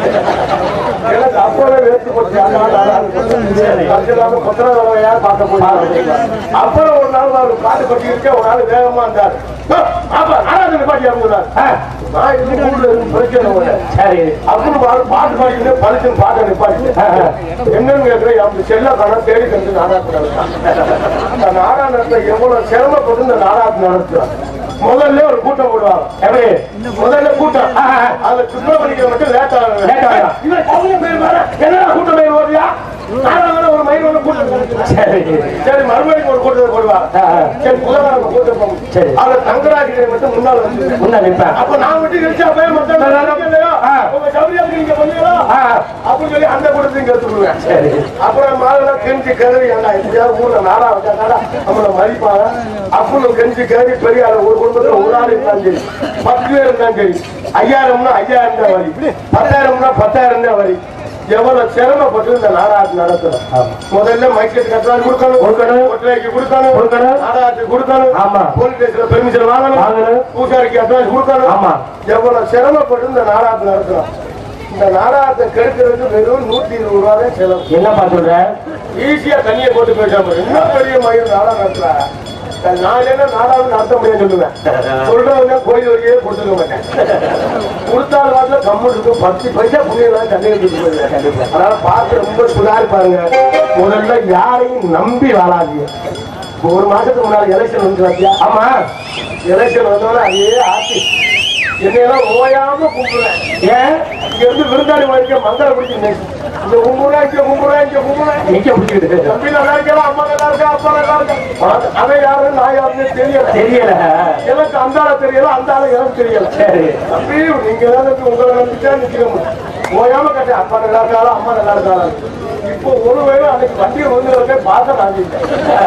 எனக்கு அப்பவே வேர்த்து போச்சு அந்த நாள் நல்லா இருக்கும். அது இல்லாம கொத்தனை தடவையா பார்க்க போய் அப்புறம் ஒரு நாள் ஒரு பாட்டு கட்டி இருக்க ஒரு நாள் வேகமா இருந்தார் அப்ப நாலாவது நிப்பாட்டி இருந்தார் ஆ, நான் இது ஊர்ல இருந்து பிரச்சனை சரி அப்படின்னு பாரு பாட்டு பாடிக்கிட்டு பழிச்சுன்னு பாட்டை நிப்பாட்டி ஆ, ஆ. என்னன்னு கேட்கிறேன் அப்படி செல்ல கணம் தேடி தந்து நாடகத்தை நடத்தான் அந்த நாடகம் நடத்த எவ்வளவு சிரமப்பட்டு இந்த நாடகத்தை நடத்துறான் முதல்ல ஒரு கூட்டம் போடுவாங்க எப்படி முதல்ல கூட்டம் ஆ, ஆ. அதுல சுப்பிரமணியம் மட்டும் லேட் ஆகும் Late ஆகும். இவன் கவுனி பேர் வர என்னடா கூட்டம் பேர் வருவியா நாடகம் ஒரு மயில் ஒன்று கூட்டம் போடுச்சு. சரி சரி மறுபடியும் ஒரு கூட்டத்தை போடுவாங்க ஆ, ஆ. சரி முதல்ல நம்ம கூட்டம் போகும் சரி. அதுல தங்கராஜனை மட்டும் முன்னால் வந்து முன்ன நிற்பேன் அப்ப நான் மட்டும் நினைச்சா போய் மத்த இல்லையா ஆ. உங்க சௌரியாவுக்கு நீங்க பண்ணீங்களா ஆ, அப்படின்னு சொல்லி அந்த கூட்டத்தையும் கத்துக்குவேன் சரி அப்புறம் மாதம் கெஞ்சி கதறி ஏன்டா எப்படியாவது ஊர்ல நாடா வச்சாடா நம்மள மதிப்பாங்க அப்படின்னு கெஞ்சி கதறி பெரிய ஆளு ஒரு குடும்பத்துல ஒரு ஆள் இருந்தாலும் சரி பத்து பேர் இருந்தாலும் சரி ஐயாயிரம்னா ஐயாயிரம் தான் வரி பத்தாயிரம்னா பத்தாயிரம் தான் வரி எவ்வளவு சிரமப்பட்டு இந்த நாடகத்தை நடத்துறோம் ஆமா. முதல்ல மைக்கெட் கட்டணம் கொடுக்கணும் கொடுக்கணும். ஒற்றைக்கு கொடுக்கணும் கொடுக்கணும். நாடகத்துக்கு கொடுக்கணும் ஆமா. போலீஸ் ஸ்டேஷன்ல பெர்மிஷன் வாங்கணும் வாங்கணும். பூசாரிக்கு அட்வான்ஸ் கொடுக்கணும் ஆமா. எவ்வளவு சிரமப்பட்டு இந்த நாடகத்தை நடத்துறோம் இந்த நாடகத்தை கெடுக்கிறதுக்கு வெறும் நூத்தி இருபது ரூபா தான் செலவு என்னப்பா சொல்ற ஈஸியா தண்ணியை போட்டு பேசாம இன்னும் பெரிய மயில் நாடகம் நடத்துறா நான் என்ன நாடகம் நடத்த முடியும் சொல்லுவேன் சொல்றவங்க கோயில் வரையே கொடுத்துக்க மாட்டேன் கொடுத்தால் வாட்டில கம்மு இருக்கும் பத்து பைசா புண்ணியம் தண்ணி எடுத்துட்டு போயிருவேன் அதனால பார்த்து ரொம்ப சுதாரி பாருங்க முதல்ல யாரையும் நம்பி வாழாதீங்க ஒரு மாசத்துக்கு முன்னாடி எலெக்ஷன் வந்து பார்த்தியா ஆமா எலெக்ஷன் வந்தோட அதே ஆட்சி என்னையெல்லாம் ஓயாம கும்பிடுறேன் ஏன் இங்க இருந்து விருந்தாளி வாங்கிக்க மங்கள பிடிச்சி இங்க கும்பிடுறேன் இங்க கும்பிடுறேன் இங்க கும்பிடுறேன் நிக்க பிடிச்சிக்கிட்டு தம்பி நல்லா இருக்கலாம் அம்மா நல்லா இருக்கா அப்பா நல்லா இருக்கா அவன் யாரு நான் யாருன்னு தெரியல தெரியல எனக்கு அந்த ஆள தெரியல அந்த ஆளு எனக்கு தெரியல சரி தம்பி நீங்க தான் எனக்கு உங்களை நம்பிச்சா நிக்க முடியும் ஓயாம கேட்டேன் அப்பா நல்லா இருக்காளா அம்மா நல்லா இருக்காளா இப்போ ஒருவேளை அன்னைக்கு வண்டியை வந்து இருக்க பார்த்த நான் இல்லை.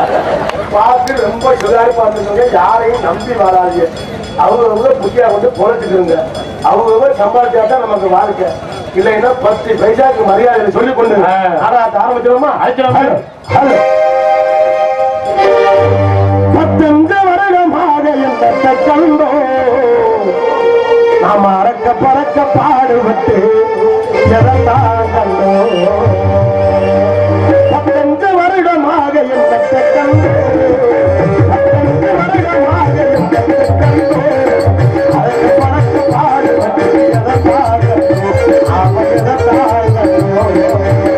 பார்த்து ரொம்ப சுதாரிப்பா இருந்துங்க யாரையும் நம்பி வராதீங்க அவங்க அவங்க புத்தியா கொண்டு பொழைச்சிக்கிறங்க அவங்க சம்பாதிச்சா தான் நமக்கு வாழ்க்கை இல்லைன்னா பத்து பைசாக்கு மரியாதை சொல்லி கொண்டு ஆ. நாடகத்தை ஆரம்பிச்சிடுமா அழைச்சிடுமா? ஹலோ பத்தொன்று வருடமாக என்னத்தை கண்டோ நாம் அறக்க பறக்க பாடுபட்டு எதைத்தான் கண்டோ பத்தொன்று வருடமாக என்னத்தை கண்டோ பத்தொன்று வருடமாக என்னத்தை கண்டோ அறக்க பறக்க பாடுபட்டு எதைத்தான் கண்டோ அவன் எதைத்தான் கண்டோ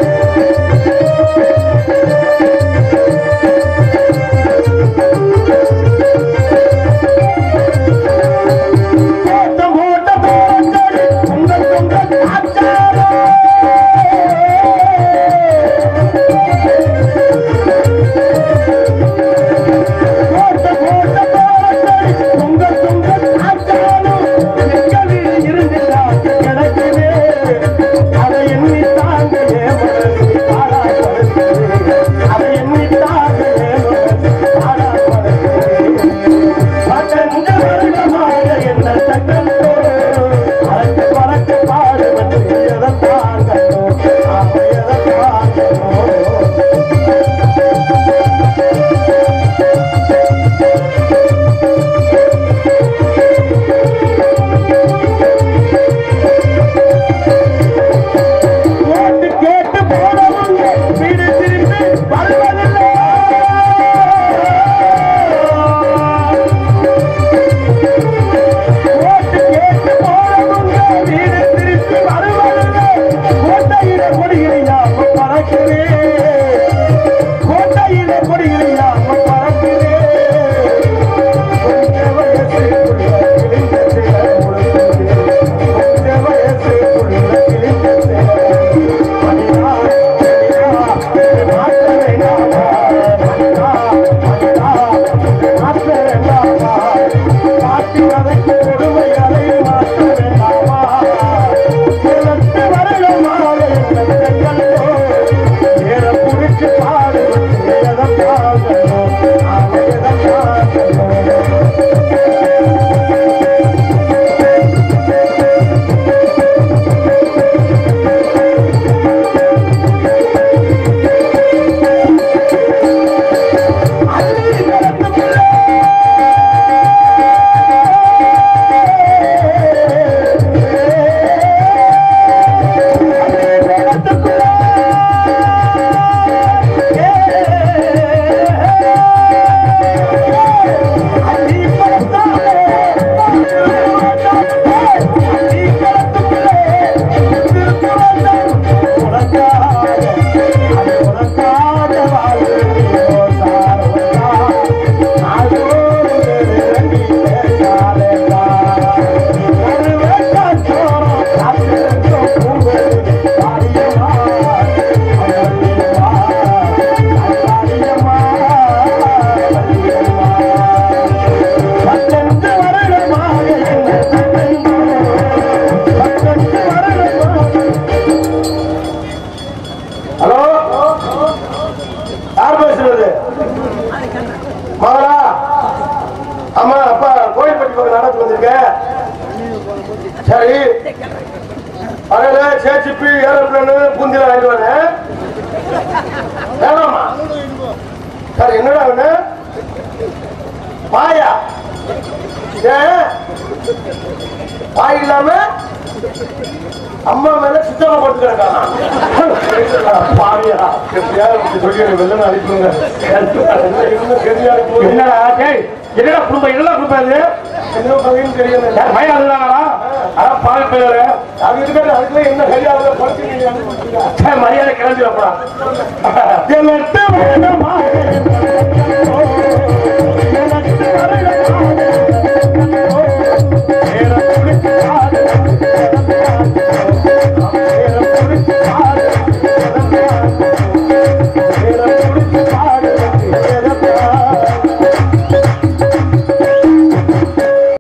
போட்ட போட்ட போராட்டடி உங்க சொந்த காச்சாரோ நாடகத்துக்கு வந்திருக்க சரி அறையில சேச்சிப்பி ஏரோப்ளேனு பூந்தில வாங்கிட்டு வரேன் வேணாமா சரி என்னடா அவனு பாயா ஏன் பாய் இல்லாம அம்மா மேல சுத்தமா போட்டு கிடக்கானா பாவியா எப்படியாவது இப்படி சொல்லி எனக்கு வெள்ளம் அனுப்பிடுங்க இன்னும் தெரிஞ்சா அனுப்பிடுங்க. என்னடா டேய் என்னடா குடும்பம் என்னடா குடும்பம் இது என்ன பகையும் தெரியல யார் மயம் அதுதானா அதான் பாவி பேரு அது இருக்காது அதுக்குள்ள என்ன சரியாக படுத்து நீங்க அனுப்பிடுங்க மரியாதை கிளம்பி வைப்பா எல்லாம் வேணுமா